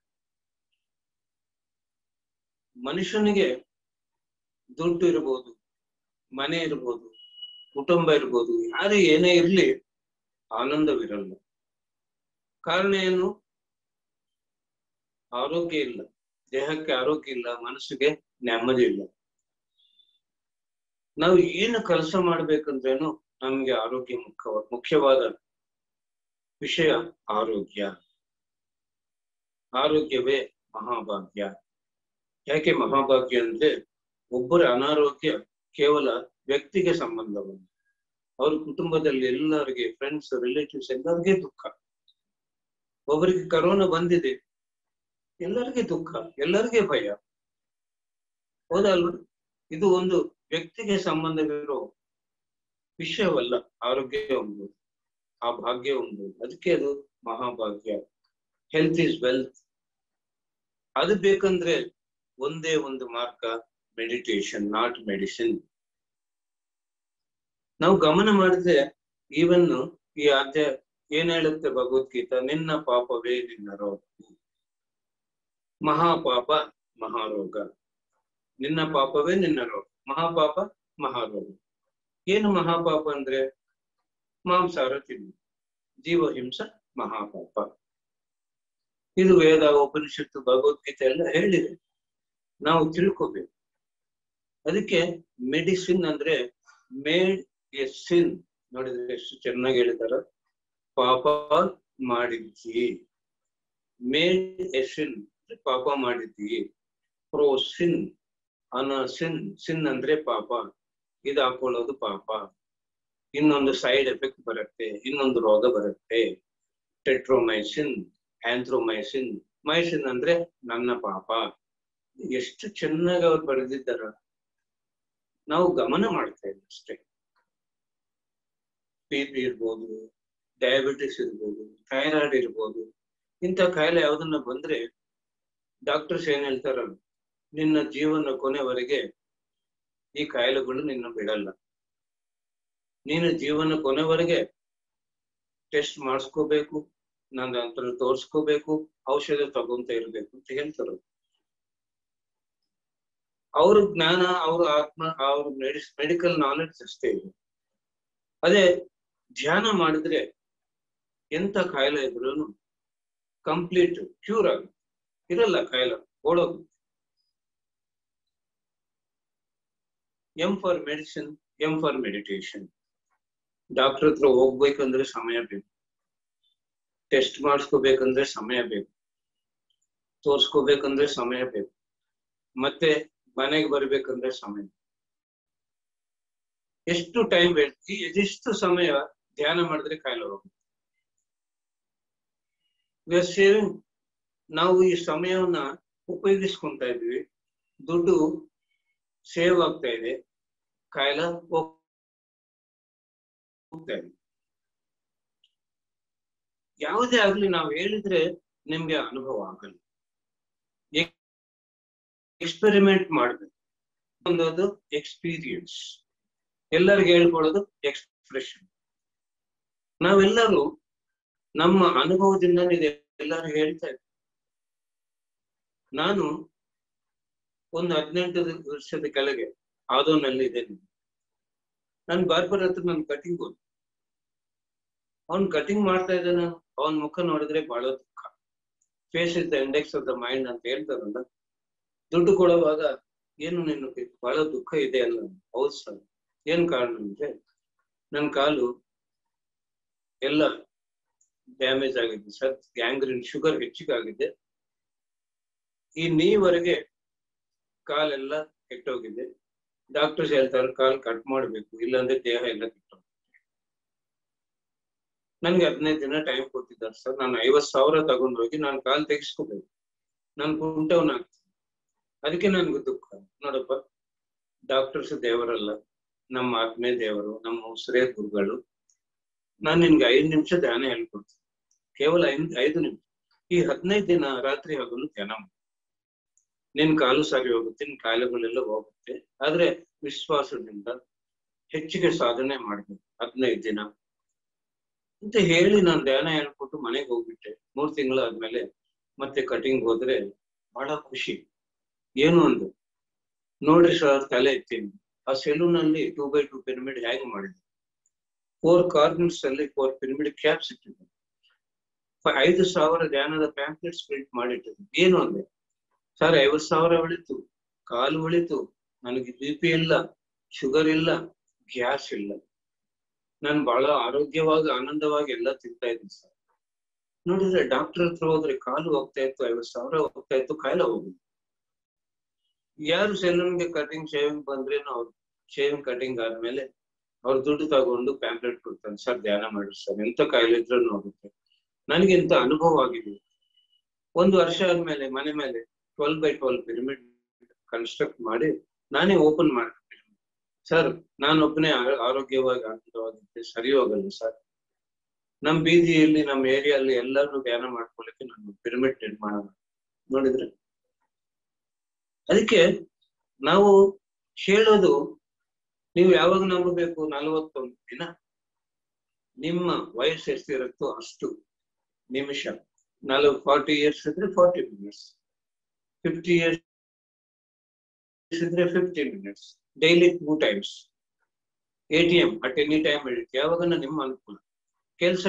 ಮನುಷ್ಯನಿಗೆ ದುಡ್ಡು ಇರ್ಬೋದು ಮನೆ ಇರ್ಬೋದು ಕುಟುಂಬ ಇರ್ಬೋದು ಯಾರೇ ಏನೇ ಇರ್ಲಿ ಆನಂದವಿರಲ್ಲ ಕಾರಣ ಏನು ಆರೋಗ್ಯ ಇಲ್ಲ ದೇಹಕ್ಕೆ ಆರೋಗ್ಯ ಇಲ್ಲ ಮನಸ್ಸಿಗೆ ನೆಮ್ಮದಿ ಇಲ್ಲ ನಾವು ಏನು ಕೆಲಸ ಮಾಡ್ಬೇಕಂದ್ರೇನು ನಮ್ಗೆ ಆರೋಗ್ಯ ಮುಖ್ಯ ಮುಖ್ಯವಾದ ವಿಷಯ ಆರೋಗ್ಯ ಆರೋಗ್ಯವೇ ಮಹಾಭಾಗ್ಯ ಯಾಕೆ ಮಹಾಭಾಗ್ಯ ಅಂದ್ರೆ ಒಬ್ಬರ ಅನಾರೋಗ್ಯ ಕೇವಲ ವ್ಯಕ್ತಿಗೆ ಸಂಬಂಧವನ್ನು ಅವ್ರ ಕುಟುಂಬದಲ್ಲಿ ಎಲ್ಲರಿಗೆ ಫ್ರೆಂಡ್ಸ್ ರಿಲೇಟಿವ್ಸ್ ಎಲ್ಲರಿಗೆ ದುಃಖ ಒಬ್ಬರಿಗೆ ಕರೋನಾ ಬಂದಿದೆ ಎಲ್ಲರಿಗೆ ದುಃಖ ಎಲ್ಲರಿಗೆ ಭಯ ಹೌದಲ್ವ ಇದು ಒಂದು ವ್ಯಕ್ತಿಗೆ ಸಂಬಂಧವಿರೋ ವಿಷಯವಲ್ಲ ಆರೋಗ್ಯ ಎಂಬುದು ಆ ಭಾಗ್ಯ ಎಂಬುದು ಅದಕ್ಕೆ ಅದು ಮಹಾಭಾಗ್ಯ ಹೆಲ್ತ್ ಇಸ್ ವೆಲ್ತ್ ಅದು ಬೇಕಂದ್ರೆ ಒಂದೇ ಒಂದು ಮಾರ್ಗ ಮೆಡಿಟೇಷನ್ ನಾಟ್ ಮೆಡಿಸಿನ್ ನಾವು ಗಮನ ಮಾಡಿದ್ರೆ ಈವನ್ ಈ ಅಧ್ಯಾಯ ಏನ್ ಹೇಳುತ್ತೆ ಭಗವದ್ಗೀತಾ ನಿನ್ನ ಪಾಪವೇ ನಿನ್ನ ರೋಗ ಮಹಾಪಾಪ ಮಹಾರೋಗ ನಿನ್ನ ಪಾಪವೇ ನಿನ್ನ ರೋಗ ಮಹಾಪಾಪ ಮಹಾರೋಗ ಏನು ಮಹಾಪಾಪ ಅಂದ್ರೆ ಮಾಂಸಾಹಾರ ತಿನ್ನು ಜೀವ ಹಿಂಸ ಮಹಾಪಾಪ ಇದು ವೇದ ಉಪನಿಷತ್ತು ಭಗವದ್ಗೀತೆ ಎಲ್ಲ ಹೇಳಿದೆ ನಾವು ತಿಳ್ಕೋಬೇಕು ಅದಕ್ಕೆ ಮೆಡಿಸಿನ್ ಅಂದ್ರೆ ಮೇಡ್ ಎ ಸಿನ್ ನೋಡಿದ್ರೆ ಎಷ್ಟು ಚೆನ್ನಾಗಿ ಹೇಳಿದಾರ ಪಾಪ ಮಾಡಿದ್ದಿ ಮೇಡ್ ಎ ಸಿನ್ ಪಾಪ ಮಾಡಿದ್ದಿ ಪ್ರೋ ಸಿನ್ ಅನ ಸಿನ್ ಸಿನ್ ಅಂದ್ರೆ ಪಾಪ ಇದು ಹಾಕೊಳ್ಳೋದು ಪಾಪ ಇನ್ನೊಂದು ಸೈಡ್ ಎಫೆಕ್ಟ್ ಬರುತ್ತೆ ಇನ್ನೊಂದು ರೋಗ ಬರುತ್ತೆ ಟೆಟ್ರೋಮೈಸಿನ್ ಆಂಥ್ರೋಮೈಸಿನ್ ಮೈಸಿನ್ ಅಂದ್ರೆ ನನ್ನ ಪಾಪ ಎಷ್ಟು ಚೆನ್ನಾಗಿ ಅವ್ರು ಬರೆದಿದ್ದಾರ ನಾವು ಗಮನ ಮಾಡ್ತಾ ಇಲ್ಲ ಅಷ್ಟೇ ಬಿ ಪಿ ಇರ್ಬೋದು ಡಯಾಬಿಟಿಸ್ ಇರ್ಬೋದು ಥೈರಾಯ್ಡ್ ಇರ್ಬೋದು ಇಂಥ ಕಾಯಿಲೆ ಯಾವ್ದನ್ನ ಬಂದ್ರೆ ಡಾಕ್ಟರ್ಸ್ ಏನ್ ಹೇಳ್ತಾರ ನಿನ್ನ ಜೀವನ ಕೊನೆವರೆಗೆ ಈ ಕಾಯಿಲೆಗಳು ನಿನ್ನ ಬಿಡಲ್ಲ ನೀನು ಜೀವನ ಕೊನೆವರೆಗೆ ಟೆಸ್ಟ್ ಮಾಡಿಸ್ಕೋಬೇಕು ನನ್ನ ಹತ್ರ ತೋರ್ಸ್ಕೋಬೇಕು ಔಷಧ ತಗೊಂತ ಇರ್ಬೇಕು ಅಂತ ಹೇಳ್ತಾರೆ ಅವ್ರ ಜ್ಞಾನ ಅವ್ರ ಆತ್ಮ ಅವ್ರ ಮೆಡಿಸ್ ಮೆಡಿಕಲ್ ನಾಲೆಡ್ಜ್ ಅಷ್ಟೇ ಇದೆ ಅದೇ ಧ್ಯಾನ ಮಾಡಿದ್ರೆ ಎಂತ ಕಾಯಿಲೆ ಇದ್ರು ಕಂಪ್ಲೀಟ್ ಕ್ಯೂರ್ ಆಗುತ್ತೆ ಇರಲ್ಲ ಕಾಯಿಲೆ ಓಡೋಗುತ್ತೆ M for medicine M for meditation doctor ಹತ್ರ ಹೋಗ್ಬೇಕಂದ್ರೆ ಸಮಯ ಬೇಕು ಟೆಸ್ಟ್ ಮಾಡಿಸ್ಕೋಬೇಕಂದ್ರೆ ಸಮಯ ಬೇಕು ತೋರ್ಸ್ಕೋಬೇಕಂದ್ರೆ ಸಮಯ ಬೇಕು ಮತ್ತೆ ಮನೆಗೆ ಬರ್ಬೇಕಂದ್ರೆ ಸಮಯ ಎಷ್ಟು ಟೈಮ್ ಬೇಕು ಎಷ್ಟು ಸಮಯ ಧ್ಯಾನ ಮಾಡಿದ್ರೆ ಕಾಯಿಲೆ ಹೋಗುತ್ತೆ ಸೇವಿಂಗ್ ನಾವು ಈ ಸಮಯವನ್ನ ಉಪಯೋಗಿಸ್ಕೊಂತ ಇದ್ವಿ ದುಡ್ಡು ಸೇವ್ ಆಗ್ತಾ ಇದೆ ಕಾಯಿಲೆ ಹೋಗ್ತಾ ಇದೆ ಯಾವುದೇ ಆಗ್ಲಿ ನಾವು ಹೇಳಿದ್ರೆ ನಿಮ್ಗೆ ಅನುಭವ ಆಗಲ್ಲ ಎಕ್ಸ್ಪೆರಿಮೆಂಟ್ ಮಾಡ್ಬೇಕು ಒಂದೊಂದು ಎಕ್ಸ್ಪೀರಿಯನ್ಸ್ ಎಲ್ಲರಿಗೂ ಹೇಳ್ಕೊಳ್ಳೋದು ಎಕ್ಸ್ಪ್ರೆಷನ್ ನಾವೆಲ್ಲರೂ ನಮ್ಮ ಅನುಭವದಿಂದ ಎಲ್ಲರೂ ಹೇಳ್ತಾ ಇದ್ವಿ ನಾನು ಒಂದು ಹದಿನೆಂಟು ವರ್ಷದ ಕೆಳಗೆ ಆದೋನಲ್ಲಿ ಇದ್ದೇನೆ ನನ್ ಬಾರ್ಬರ್ ಹತ್ರ ನನ್ ಕಟಿಂಗ್ ಹೋದ್ ಅವ್ನ್ ಕಟಿಂಗ್ ಮಾಡ್ತಾ ಇದ್ದಾನ ಅವನ್ ಮುಖ ನೋಡಿದ್ರೆ ಬಹಳ ದುಃಖ face is the index of the mind ಅಂತ ಹೇಳ್ತಾರಲ್ಲ ದುಡ್ಡು ಕೊಡುವಾಗ ಏನು ನಿನ್ನ ಬಹಳ ದುಃಖ ಇದೆ ಅಲ್ಲ ಹೌದು ಸರ್ ಏನ್ ಕಾರಣ ಅಂದ್ರೆ ನನ್ ಕಾಲು ಎಲ್ಲ ಡ್ಯಾಮೇಜ್ ಆಗಿದೆ ಸರ್ ಗ್ಯಾಂಗ್ರಿನ್ ಶುಗರ್ ಹೆಚ್ಚಿಗಾಗಿದೆ ಈ ನೀವರೆಗೆ ಕಾಲೆಲ್ಲ ಕೆಟ್ಟೋಗಿದೆ ಡಾಕ್ಟರ್ಸ್ ಹೇಳ್ತಾರೆ ಕಾಲ್ ಕಟ್ ಮಾಡ್ಬೇಕು ಇಲ್ಲಾಂದ್ರೆ ದೇಹ ಎಲ್ಲ ಕೆಟ್ಟೋಗುತ್ತೆ ನನ್ಗೆ ಹದಿನೈದು ದಿನ ಟೈಮ್ ಕೊಟ್ಟಿದ್ದಾರೆ ಸರ್ ನಾನು ಐವತ್ ಸಾವಿರ ತಗೊಂಡೋಗಿ ನಾನು ಕಾಲ್ ತೆಗಿಸ್ಕೋಬೇಕು ನಾನು ಕುಂಟವನಾಗ್ತೀನಿ ಅದಕ್ಕೆ ನನ್ಗೆ ದುಃಖ ನೋಡಪ್ಪ ಡಾಕ್ಟರ್ಸ್ ದೇವರಲ್ಲ ನಮ್ಮ ಆತ್ಮೇ ದೇವರು ನಮ್ಮ ಉಸಿರೇ ಗುರುಗಳು ನಾನು ನಿನ್ಗೆ ಐದು ನಿಮಿಷ ಧ್ಯಾನ ಹೇಳ್ಕೊಡ್ತೀನಿ ಕೇವಲ ಐದು ಐದು ನಿಮಿಷ ಈ ಹದಿನೈದು ದಿನ ರಾತ್ರಿ ಹಗಲು ಧ್ಯಾನ ನಿನ್ ಕಾಲು ಸರಿ ಹೋಗುತ್ತೆ ನಿನ್ ಕಾಯಿಲೆಗಳೆಲ್ಲ ಹೋಗುತ್ತೆ ಆದ್ರೆ ವಿಶ್ವಾಸದಿಂದ ಹೆಚ್ಚಿಗೆ ಸಾಧನೆ ಮಾಡ್ಬೇಕು ಹದಿನೈದು ದಿನ ಅಂತ ಹೇಳಿ ನಾನು ಧ್ಯಾನ ಹೇಳ್ಕೊಟ್ಟು ಮನೆಗೆ ಹೋಗ್ಬಿಟ್ಟೆ ಮೂರ್ ತಿಂಗಳಾದ್ಮೇಲೆ ಮತ್ತೆ ಕಟಿಂಗ್ ಹೋದ್ರೆ ಬಹಳ ಖುಷಿ ಏನು ಅಂದು ನೋಡ್ರಿ ಸರ್ ತಲೆ ಎತ್ತೀನಿ ಆ ಸೆಲೂನ್ ಅಲ್ಲಿ ಟೂ ಬೈ ಟೂ ಪಿರಮಿಡ್ ಹೇಗೆ ಮಾಡಿದೆ ಫೋರ್ ಕಾರ್ನರ್ಸ್ ಅಲ್ಲಿ ಫೋರ್ ಪಿರಮಿಡ್ ಕ್ಯಾಪ್ಸ್ ಇಟ್ಟಿದ್ದೆ ಐದು ಸಾವಿರ ಧ್ಯಾನದ ಪ್ಯಾಂಪ್ಲೆಟ್ಸ್ ಪ್ರಿಂಟ್ ಮಾಡಿಟ್ಟಿದ್ದೆ ಏನು ಅಂದ್ರೆ ಸರ್ ಐವತ್ ಸಾವಿರ ಉಳಿತು ಕಾಲು ಉಳಿತು ನನಗೆ ಬಿ ಪಿ ಇಲ್ಲ ಶುಗರ್ ಇಲ್ಲ ಗ್ಯಾಸ್ ಇಲ್ಲ ನಾನು ಬಹಳ ಆರೋಗ್ಯವಾಗಿ ಆನಂದವಾಗಿ ಎಲ್ಲ ತಿಂತಾ ಇದ್ದೀನಿ ಸರ್ ನೋಡಿದ್ರೆ ಡಾಕ್ಟರ್ ಹತ್ರ ಹೋದ್ರೆ ಕಾಲು ಹೋಗ್ತಾ ಇತ್ತು ಐವತ್ ಸಾವಿರ ಹೋಗ್ತಾ ಇತ್ತು ಕಾಯಿಲೆ ಹೋಗುದು ಯಾರು ಸೆಲೂನ್ಗೆ ಕಟಿಂಗ್ ಶೇವಿಂಗ್ ಬಂದ್ರೇನು ಅವ್ರು ಶೇವಿಂಗ್ ಕಟಿಂಗ್ ಆದ್ಮೇಲೆ ಅವ್ರು ದುಡ್ಡು ತಗೊಂಡು ಪ್ಯಾಂಪ್ಲೆಟ್ ಕೊಡ್ತಾನೆ ಸರ್ ಧ್ಯಾನ ಮಾಡಿ ಸರ್ ಎಂತ ಕಾಯಿಲೆ ಇದ್ರೂ ನೋಡುತ್ತೆ ನನಗೆ ಇಂತ ಅನುಭವ ಆಗಿದೆ ಒಂದು ವರ್ಷ ಆದ್ಮೇಲೆ ಮನೆ ಮೇಲೆ twelve by twelve pyramid construct ಮಾಡಿ ನಾನೇ ಓಪನ್ ಮಾಡ್ತೀನಿ ಸರ್ ನಾನೊಬ್ಬನೇ ಆರೋಗ್ಯವಾಗಿ ಆನಂದವಾಗಿದ್ದೆ ಸರಿ ಹೋಗಲ್ಲ ಸರ್ ನಮ್ ಬೀದಿಯಲ್ಲಿ ನಮ್ಮ ಏರಿಯಲ್ಲಿ ಎಲ್ಲರೂ ಧ್ಯಾನ ಮಾಡ್ಕೊಳ್ಳಿಕ್ಕೆ ನಾನು ಪಿರಮಿಡ್ ನಿರ್ಮಾಣ ನೋಡಿದ್ರೆ ಅದಕ್ಕೆ ನಾವು ಹೇಳೋದು ನೀವು ಯಾವಾಗ ನಂಬಬೇಕು ನಲವತ್ತೊಂದು ದಿನ ನಿಮ್ಮ ವಯಸ್ಸು ಎಷ್ಟಿರುತ್ತೋ ಅಷ್ಟು ನಿಮಿಷ ನಲವ ಫಾರ್ಟಿ ಇಯರ್ಸ್ ಇದ್ರೆ ಫಾರ್ಟಿ ಮಿನಿಟ್ಸ್ ಫಿಫ್ಟಿ ಇಯರ್ಸ್ ಇದ್ರೆ fifty minutes daily two times A T M at any time ಇರುತ್ತೆ ಯಾವಾಗ ನಿಮ್ಮ ಅನುಕೂಲ ಕೆಲಸ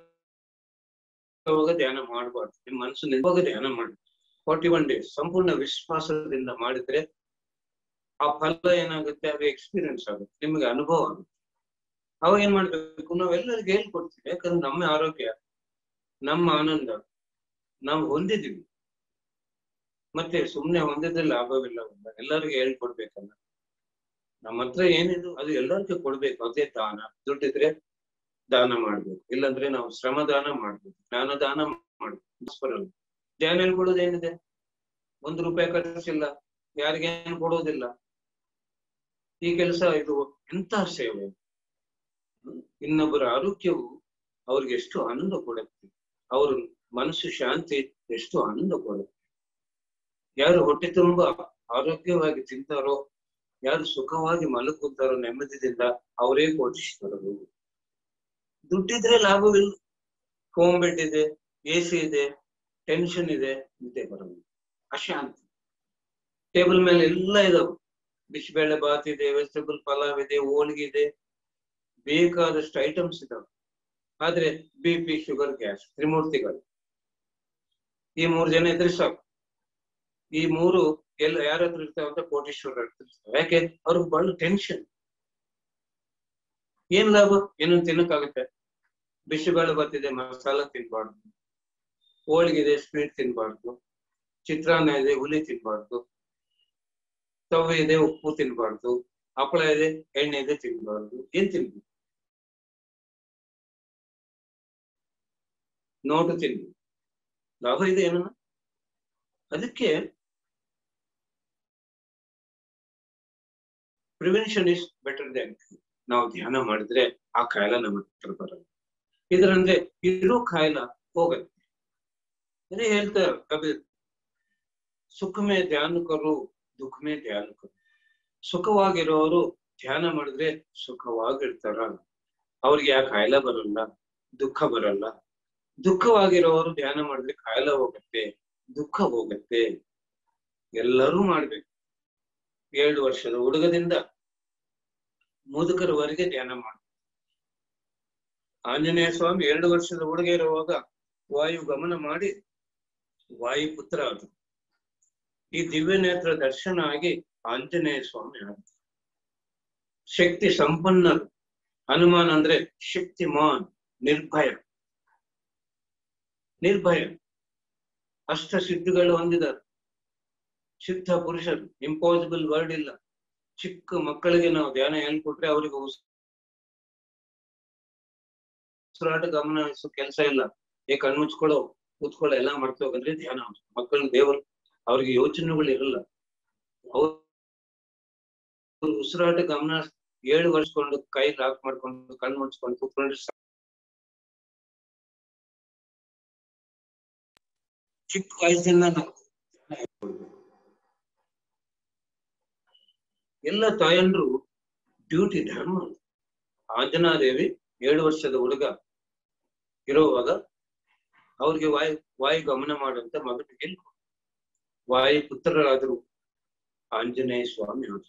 ಇರೋವಾಗ ಧ್ಯಾನ ಮಾಡಬಾರ್ದು ನಿಮ್ಮ ಮನಸ್ಸು ನಿಲ್ವಾಗ ಧ್ಯಾನ ಮಾಡಿ ಫಾರ್ಟಿ ಒನ್ ಡೇಸ್ ಸಂಪೂರ್ಣ ವಿಶ್ವಾಸದಿಂದ ಮಾಡಿದ್ರೆ ಆ ಫಲ ಏನಾಗುತ್ತೆ ಅದು ಎಕ್ಸ್ಪೀರಿಯನ್ಸ್ ಆಗುತ್ತೆ ನಿಮಗೆ ಅನುಭವ ಆಗುತ್ತೆ ಅವಾಗ ಏನ್ ಮಾಡ್ಬೇಕು ನಾವೆಲ್ಲರಿಗೂ ಹೇಳ್ಕೊಡ್ತೀವಿ ಯಾಕಂದ್ರೆ ನಮ್ಮ ಆರೋಗ್ಯ ನಮ್ಮ ಆನಂದ ನಾವು ಹೊಂದಿದೀವಿ ಮತ್ತೆ ಸುಮ್ನೆ ಹೊಂದಿದ್ರೆ ಲಾಭವಿಲ್ಲ ಎಲ್ಲರಿಗೂ ಹೇಳ್ಕೊಡ್ಬೇಕಲ್ಲ ನಮ್ಮ ಹತ್ರ ಏನಿದು ಅದು ಎಲ್ಲರಿಗೂ ಕೊಡ್ಬೇಕು ಅದೇ ದಾನ ದುಡ್ಡಿದ್ರೆ ದಾನ ಮಾಡ್ಬೇಕು ಇಲ್ಲಾಂದ್ರೆ ನಾವು ಶ್ರಮ ದಾನ ಮಾಡ್ಬೇಕು ಜ್ಞಾನ ದಾನ ಮಾಡ್ಬೇಕು ಧ್ಯಾನ ಹೇಳ್ಕೊಡೋದು ಏನಿದೆ ಒಂದು ರೂಪಾಯಿ ಖರ್ಚಿಲ್ಲ ಯಾರಿಗೇನು ಕೊಡೋದಿಲ್ಲ ಈ ಕೆಲಸ ಇದು ಎಂತಹ ಸೇವೆ ಇನ್ನೊಬ್ಬರ ಆರೋಗ್ಯವು ಅವ್ರಿಗೆ ಎಷ್ಟು ಆನಂದ ಕೊಡುತ್ತೆ ಅವ್ರ ಮನಸ್ಸು ಶಾಂತಿ ಎಷ್ಟು ಆನಂದ ಕೊಡುತ್ತೆ ಯಾರು ಹೊಟ್ಟೆ ತುಂಬಾ ಆರೋಗ್ಯವಾಗಿ ತಿಂತಾರೋ ಯಾರು ಸುಖವಾಗಿ ಮಲಗುತ್ತಾರೋ ನೆಮ್ಮದಿಯಿಂದ ಅವರೇ ಕೋಟಿಸ್ತಾರೋ ದುಡ್ಡಿದ್ರೆ ಲಾಭವಿಲ್ಲ ಫೋನ್ ಬೆಡ್ ಇದೆ ಎ ಸಿ ಇದೆ ಟೆನ್ಷನ್ ಇದೆ ನಿದ್ದೆ ಬರೋದು ಅಶಾಂತಿ ಟೇಬಲ್ ಮೇಲೆ ಎಲ್ಲ ಇದಾವೆ ಬಿಸಿಬೇಳೆ ಬಾತ್ ಇದೆ ವೆಜಿಟೇಬಲ್ ಪಲಾವ್ ಇದೆ ಹೋಳಿಗೆ ಇದೆ ಬೇಕಾದಷ್ಟು ಐಟಮ್ಸ್ ಇದಾವೆ ಆದ್ರೆ ಬಿ ಪಿ ಶುಗರ್ ಗ್ಯಾಸ್ ತ್ರಿಮೂರ್ತಿಗಳು ಈ ಮೂರು ಜನ ಇದ್ರೆ ಸಾಕು ಈ ಮೂರು ಎಲ್ಲ ಯಾರ ಹತ್ರ ಇರ್ತಾವ ಅಂತ ಕೋಟೀಶ್ವರ ಇರ್ತಾರೆ ಯಾಕೆ ಅವ್ರಿಗೆ ಬಹಳ ಟೆನ್ಷನ್ ಏನ್ ಲಾಭ ಏನೋ ತಿನ್ನಕ್ಕಾಗುತ್ತೆ ಬಿಸಿಬೇಳೆ ಬರ್ತಿದೆ ಮಸಾಲ ತಿನ್ಬಾರ್ದು ಹೋಳಿಗೆ ಇದೆ ಸ್ವೀಟ್ ತಿನ್ಬಾರ್ದು ಚಿತ್ರಾನ್ನ ಇದೆ ಹುಲಿ ತಿನ್ಬಾರ್ದು ತವೆ ಇದೆ ಉಪ್ಪು ತಿನ್ಬಾರ್ದು ಹಪ್ಪಳ ಇದೆ ಎಣ್ಣೆ ಇದೆ ತಿನ್ಬಾರ್ದು ಏನ್ ತಿನ್ಬೇಕು ನೋಟು ತಿನ್ಬೇಕು ಲಾಭ ಇದೆ ಏನನ್ನ ಅದಕ್ಕೆ ಪ್ರಿವೆನ್ಷನ್ ಇಸ್ ಬೆಟರ್ ದನ್ ನಾವು ಧ್ಯಾನ ಮಾಡಿದ್ರೆ ಆ ಕಾಯಿಲೆ ನಮ್ಮ ಹತ್ರ ಬರಲ್ಲ ಇದರಂದ್ರೆ ಇರೋ ಕಾಯಿಲ ಹೋಗತ್ತೆ ಅದೇ ಹೇಳ್ತಾರೆ ಕಬೀರ್ ಸುಖ ಮೇ ಧ್ಯಾನ ಕರು ದುಃಖ ಮೇ ಧ್ಯಾನ ಕರು ಸುಖವಾಗಿರೋರು ಧ್ಯಾನ ಮಾಡಿದ್ರೆ ಸುಖವಾಗಿರ್ತಾರ ಅವ್ರಿಗೆ ಆ ಕಾಯಿಲೆ ಬರಲ್ಲ ದುಃಖ ಬರಲ್ಲ ದುಃಖವಾಗಿರೋರು ಧ್ಯಾನ ಮಾಡಿದ್ರೆ ಕಾಯಿಲೆ ಹೋಗತ್ತೆ ದುಃಖ ಹೋಗತ್ತೆ ಎಲ್ಲರೂ ಮಾಡ್ಬೇಕು ಏಳು ವರ್ಷದ ಹುಡುಗದಿಂದ ಮುದುಕರವರೆಗೆ ಧ್ಯಾನ ಮಾಡ ಆಂಜನೇಯ ಸ್ವಾಮಿ ಎರಡು ವರ್ಷದ ಹುಡುಗ ಇರುವಾಗ ವಾಯು ಗಮನ ಮಾಡಿ ವಾಯು ಪುತ್ರ ಆದ ಈ ದಿವ್ಯ ನೇತ್ರ ದರ್ಶನ ಆಗಿ ಆಂಜನೇಯ ಸ್ವಾಮಿ ಆದ ಶಕ್ತಿ ಸಂಪನ್ನರು ಹನುಮಾನ್ ಅಂದ್ರೆ ಶಕ್ತಿಮಾನ್ ನಿರ್ಭಯ ನಿರ್ಭಯ ಅಷ್ಟ ಸಿದ್ಧಿಗಳು ಹೊಂದಿದ್ದಾರೆ ಸಿದ್ಧ ಪುರುಷರು ಇಂಪಾಸಿಬಲ್ ವರ್ಡ್ ಇಲ್ಲ ಚಿಕ್ಕ ಮಕ್ಕಳಿಗೆ ನಾವು ಧ್ಯಾನ ಹೇಳ್ಕೊಟ್ರೆ ಅವರಿಗೆ ಉಸಿರಾಟ ಗಮನ ಹರಿಸೋ ಕೆಲಸ ಇಲ್ಲ ಏ ಕಣ್ಣು ಮುಚ್ಕೊಳ್ಳೋ ಕೂತ್ಕೊಳ್ಳೋ ಎಲ್ಲ ಮಾಡ್ತಾ ಹೋಗಂದ್ರೆ ಧ್ಯಾನ ಮಕ್ಕಳ ದೇವರು ಅವ್ರಿಗೆ ಯೋಚನೆಗಳು ಇರಲ್ಲ ಅವ್ರು ಉಸಿರಾಟ ಗಮನ ಏಳು ವರ್ಷಕೊಂಡು ಕೈ ಲಾಕ್ ಮಾಡ್ಕೊಂಡು ಕಣ್ಣು ಮುಚ್ಕೊಂಡು ಕೂತ್ಕೊಂಡ್ರೆ ಚಿಕ್ಕ ವಯಸ್ಸಿಂದ ನಾವು ಎಲ್ಲ ತಾಯಂದ್ರು ಡ್ಯೂಟಿ ಧರ್ಮ ಆಂಜನಾದೇವಿ ಏಳು ವರ್ಷದ ಹುಡುಗ ಇರುವಾಗ ಅವ್ರಿಗೆ ವಾಯು ವಾಯು ಗಮನ ಮಾಡುವಂತ ಮಗನಿಗೆ ಹೇಳ್ಕೊ ವಾಯು ಪುತ್ರರಾದರು ಆಂಜನೇಯ ಸ್ವಾಮಿ ಅವರು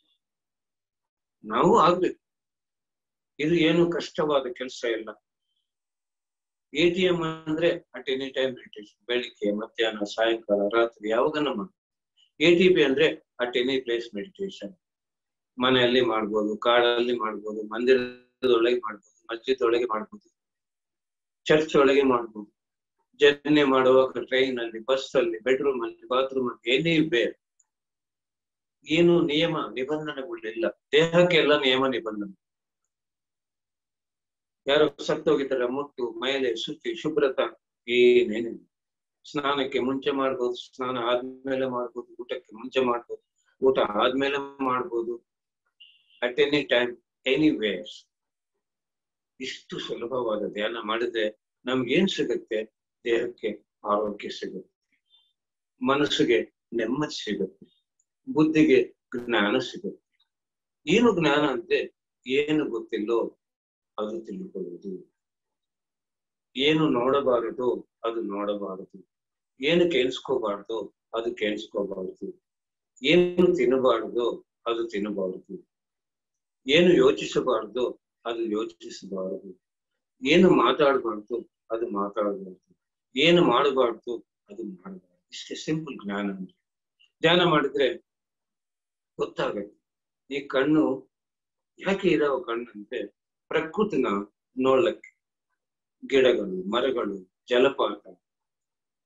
ನಾವು ಆಗ್ಬೇಕು ಇದು ಏನು ಕಷ್ಟವಾದ ಕೆಲಸ ಇಲ್ಲ ಎ ಟಿ ಎಂ ಅಂದ್ರೆ ಅಟ್ ಎನಿ ಟೈಮ್ ಮೆಡಿಟೇಷನ್ ಬೆಳಿಗ್ಗೆ ಮಧ್ಯಾಹ್ನ ಸಾಯಂಕಾಲ ರಾತ್ರಿ ಯಾವಾಗನ ಮಾಡಿ ಎ ಟಿ ಪಿ ಅಂದ್ರೆ ಅಟ್ ಎನಿ ಪ್ಲೇಸ್ ಮೆಡಿಟೇಷನ್ ಮನೆಯಲ್ಲಿ ಮಾಡ್ಬೋದು ಕಾಡಲ್ಲಿ ಮಾಡ್ಬೋದು ಮಂದಿರದೊಳಗೆ ಮಾಡ್ಬೋದು ಮಸ್ಜಿದ್ ಒಳಗೆ ಮಾಡ್ಬೋದು ಚರ್ಚ್ ಒಳಗೆ ಮಾಡ್ಬೋದು ಜರ್ನಿ ಮಾಡುವಾಗ ಟ್ರೈನ್ ಅಲ್ಲಿ ಬಸ್ ಅಲ್ಲಿ ಬೆಡ್ರೂಮ್ ಅಲ್ಲಿ ಬಾತ್ರೂಮ್ ಅಲ್ಲಿ ಎನಿ ಬೇರೆ ಏನು ನಿಯಮ ನಿಬಂಧನೆಗಳಿಲ್ಲ ದೇಹಕ್ಕೆಲ್ಲ ನಿಯಮ ನಿಬಂಧನೆ ಯಾರು ಸತ್ತೋಗಿದ್ದಾರೆ ಮುಟ್ಟು ಮೈಲೆ ಶುಚಿ ಶುಭ್ರತ ಏನೇನಿಲ್ಲ ಸ್ನಾನಕ್ಕೆ ಮುಂಚೆ ಮಾಡ್ಬೋದು ಸ್ನಾನ ಆದ್ಮೇಲೆ ಮಾಡ್ಬೋದು ಊಟಕ್ಕೆ ಮುಂಚೆ ಮಾಡ್ಬೋದು ಊಟ ಆದ್ಮೇಲೆ ಮಾಡ್ಬೋದು ಅಟ್ ಎನಿ ಟೈಮ್ ಎನಿವೇಸ್ ಇಷ್ಟು ಸುಲಭವಾದ ಧ್ಯಾನ ಮಾಡಿದ್ರೆ ನಮ್ಗೇನ್ ಸಿಗುತ್ತೆ ದೇಹಕ್ಕೆ ಆರೋಗ್ಯ ಸಿಗುತ್ತೆ ಮನಸ್ಸಿಗೆ ನೆಮ್ಮದಿ ಸಿಗುತ್ತೆ ಬುದ್ಧಿಗೆ ಜ್ಞಾನ ಸಿಗುತ್ತೆ ಏನು ಜ್ಞಾನ ಅಂದ್ರೆ ಏನು ಗೊತ್ತಿಲ್ಲೋ ಅದು ತಿಳ್ಕೊಳ್ಳುವುದು ಏನು ನೋಡಬಾರದು ಅದು ನೋಡಬಾರದು ಏನು ಕೇಳಿಸ್ಕೋಬಾರ್ದು ಅದು ಕೇಳಿಸ್ಕೋಬಾರದು ಏನು ತಿನ್ನಬಾರದು ಅದು ತಿನ್ನಬಾರದು ಏನು ಯೋಚಿಸಬಾರದು ಅದು ಯೋಚಿಸಬಾರದು ಏನು ಮಾತಾಡಬಾರ್ದು ಅದು ಮಾತಾಡಬಾರ್ದು ಏನು ಮಾಡಬಾರ್ದು ಅದು ಮಾಡಬಾರ್ದು ಇಷ್ಟೇ ಸಿಂಪಲ್ ಜ್ಞಾನ ಅಂದ್ರೆ ಧ್ಯಾನ ಮಾಡಿದ್ರೆ ಗೊತ್ತಾಗತ್ತೆ ಈ ಕಣ್ಣು ಯಾಕೆ ಇದಾವ ಕಣ್ಣಂತೆ ಪ್ರಕೃತಿನ ನೋಡ್ಲಕ್ಕೆ ಗಿಡಗಳು ಮರಗಳು ಜಲಪಾತ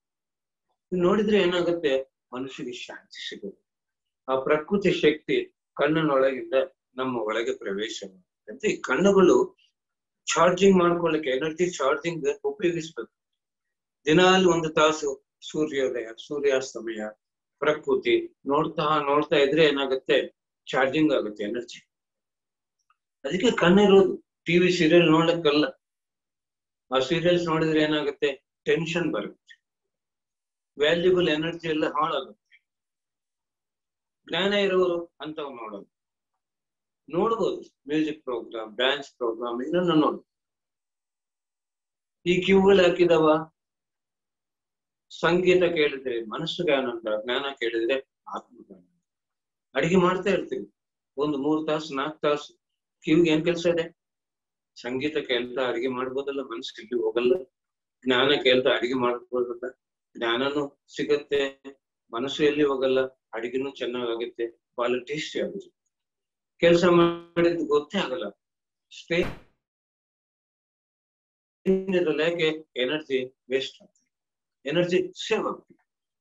ನೋಡಿದ್ರೆ ಏನಾಗುತ್ತೆ ಮನುಷ್ಯಗೆ ಶಾಂತಿ ಸಿಗುತ್ತೆ ಆ ಪ್ರಕೃತಿ ಶಕ್ತಿ ಕಣ್ಣಿನೊಳಗಿಂದ ನಮ್ಮ ಒಳಗೆ ಪ್ರವೇಶವಾಗುತ್ತೆ ಈ ಕಣ್ಣುಗಳು ಚಾರ್ಜಿಂಗ್ ಮಾಡ್ಕೊಳ್ಳಿಕ್ಕೆ ಎನರ್ಜಿ ಚಾರ್ಜಿಂಗ್ ಉಪಯೋಗಿಸ್ಬೇಕು ದಿನಾಲು ಒಂದು ತಾಸು ಸೂರ್ಯೋದಯ ಸೂರ್ಯಾಸ್ತಮಯ ಪ್ರಕೃತಿ ನೋಡ್ತಾ ನೋಡ್ತಾ ಇದ್ರೆ ಏನಾಗುತ್ತೆ ಚಾರ್ಜಿಂಗ್ ಆಗುತ್ತೆ ಎನರ್ಜಿ ಅದಕ್ಕೆ ಕಣ್ಣಿರೋದು ಟಿವಿ ಸೀರಿಯಲ್ ನೋಡಕ್ಕಲ್ಲ ಆ ಸೀರಿಯಲ್ಸ್ ನೋಡಿದ್ರೆ ಏನಾಗುತ್ತೆ ಟೆನ್ಷನ್ ಬರುತ್ತೆ ವ್ಯಾಲ್ಯೂಬಲ್ ಎನರ್ಜಿ ಎಲ್ಲ ಹಾಳಾಗುತ್ತೆ ಜ್ಞಾನ ಇರೋರು ಅಂತವ್ ನೋಡೋದು ನೋಡ್ಬೋದು ಮ್ಯೂಸಿಕ್ ಪ್ರೋಗ್ರಾಮ್ ಡ್ಯಾನ್ಸ್ ಪ್ರೋಗ್ರಾಮ್ ಇದನ್ನ ನೋಡು ಈ ಕ್ಯೂಗಳು ಹಾಕಿದವ ಸಂಗೀತ ಕೇಳಿದ್ರೆ ಮನಸ್ಸಿಗೆ ಆನಂದ ಜ್ಞಾನ ಕೇಳಿದ್ರೆ ಆತ್ಮಜ್ಞಾನ ಅಡಿಗೆ ಮಾಡ್ತಾ ಇರ್ತೀವಿ ಒಂದು ಮೂರ್ ತಾಸು ನಾಲ್ಕು ತಾಸು ಕಿವಿಗೆ ಏನ್ ಕೆಲಸ ಇದೆ ಸಂಗೀತ ಕೇಳ್ತಾ ಅಡಿಗೆ ಮಾಡ್ಬೋದಲ್ಲ ಮನಸ್ಸು ಇಲ್ಲಿ ಹೋಗಲ್ಲ ಜ್ಞಾನ ಕೇಳ್ತಾ ಅಡಿಗೆ ಮಾಡ್ಬೋದಲ್ಲ ಜ್ಞಾನನು ಸಿಗತ್ತೆ ಮನಸ್ಸು ಎಲ್ಲಿ ಹೋಗಲ್ಲ ಅಡಿಗೆನೂ ಚೆನ್ನಾಗಾಗುತ್ತೆ ಬಹಳ ಟೇಸ್ಟಿ ಆಗುತ್ತೆ ಕೆಲಸ ಮಾಡಿದ್ದು ಗೊತ್ತೇ ಆಗಲ್ಲ ಸ್ಟೇ ಯಾಕೆ ಎನರ್ಜಿ ವೇಸ್ಟ್ ಆಗ್ತದೆ ಎನರ್ಜಿ ಸೇವ್ ಆಗ್ತದೆ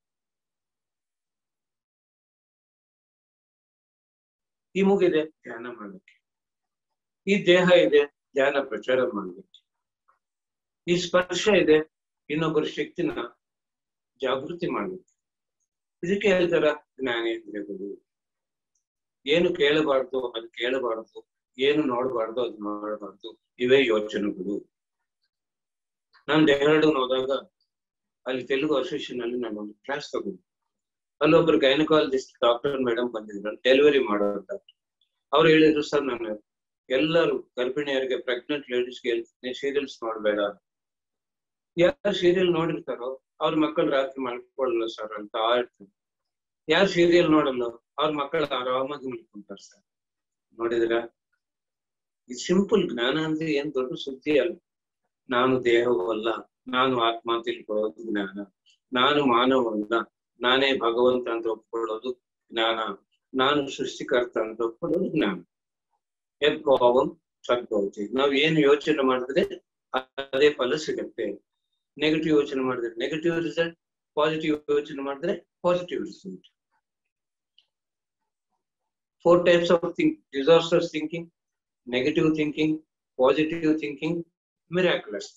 ಈ ಮುಗಿದೆ ಧ್ಯಾನ ಮಾಡ್ಲಿಕ್ಕೆ ಈ ದೇಹ ಇದೆ ಧ್ಯಾನ ಪ್ರಚಾರ ಮಾಡ್ಲಿಕ್ಕೆ ಈ ಸ್ಪರ್ಶ ಇದೆ ಇನ್ನೊಬ್ಬರ ಶಕ್ತಿನ ಜಾಗೃತಿ ಮಾಡ್ಲಿಕ್ಕೆ ಇದಕ್ಕೆ ಹೇಳ್ತಾರ ಜ್ಞಾನೇಂದ್ರಿಯಗಳು ಏನು ಕೇಳಬಾರ್ದು ಅದು ಕೇಳಬಾರ್ದು ಏನು ನೋಡಬಾರ್ದು ಅದು ನೋಡಬಾರ್ದು ಇವೇ ಯೋಚನೆಗಳು ನಾನು ಡೆಹ್ರಾಡೂನ್ ಹೋದಾಗ ಅಲ್ಲಿ ತೆಲುಗು ಅಸೋಸಿಯೇಷನ್ ಅಲ್ಲಿ ನಾನು ಒಂದು ಕ್ಲಾಸ್ ತಗೊಂಡು ಅಲ್ಲೊಬ್ರು ಗೈನಕಾಲಜಿಸ್ಟ್ ಡಾಕ್ಟರ್ ಮೇಡಮ್ ಬಂದಿದ್ರು ಡೆಲಿವರಿ ಮಾಡೋರು ಡಾಕ್ಟರ್ ಅವ್ರು ಹೇಳಿದ್ರು ಸರ್ ನಾನು ಎಲ್ಲರೂ ಗರ್ಭಿಣಿಯರಿಗೆ ಪ್ರೆಗ್ನೆಂಟ್ ಲೇಡೀಸ್ಗೆ ಹೇಳ್ತೀನಿ ಸೀರಿಯಲ್ಸ್ ನೋಡ್ಬೇಡ ಯಾರು ಸೀರಿಯಲ್ ನೋಡಿರ್ತಾರೋ ಅವ್ರ ಮಕ್ಕಳು ರಾತ್ರಿ ಮಲ್ಕೊಳ್ಳಲ್ಲ ಸರ್ ಅಂತ ಇರ್ತಾರೆ ಯಾರು ಸೀರಿಯಲ್ ನೋಡಲ್ಲ ಅವ್ರ ಮಕ್ಕಳು ಆರಾಮಾಗಿ ಮಲ್ಕೊಂತಾರೆ ಸರ್ ನೋಡಿದ್ರ ಈ ಸಿಂಪಲ್ ಜ್ಞಾನ ಅಂದ್ರೆ ಏನ್ ದೊಡ್ಡ ಸುದ್ದಿ ಅಲ್ಲ ನಾನು ದೇಹವಲ್ಲ ನಾನು ಆತ್ಮ ತಿಳ್ಕೊಳ್ಳೋದು ಜ್ಞಾನ ನಾನು ಮಾನವಲ್ಲ ನಾನೇ ಭಗವಂತ ಅಂತ ಒಪ್ಕೊಳ್ಳೋದು ಜ್ಞಾನ ನಾನು ಸೃಷ್ಟಿಕರ್ತ ಅಂತ ಒಪ್ಕೊಳ್ಳೋದು ಜ್ಞಾನ ಯದ್ಭಾವಂ ಸದ್ಭವತಿ ನಾವ್ ಏನು ಯೋಚನೆ ಮಾಡಿದ್ರೆ ಅದೇ ಫಲ ಸಿಗತ್ತೆ ನೆಗೆಟಿವ್ ಯೋಚನೆ ಮಾಡಿದ್ರೆ ನೆಗೆಟಿವ್ ರಿಸಲ್ಟ್ ಪಾಸಿಟಿವ್ ಯೋಚನೆ ಮಾಡಿದ್ರೆ positive result four types of think disasters thinking negative thinking positive thinking miraculous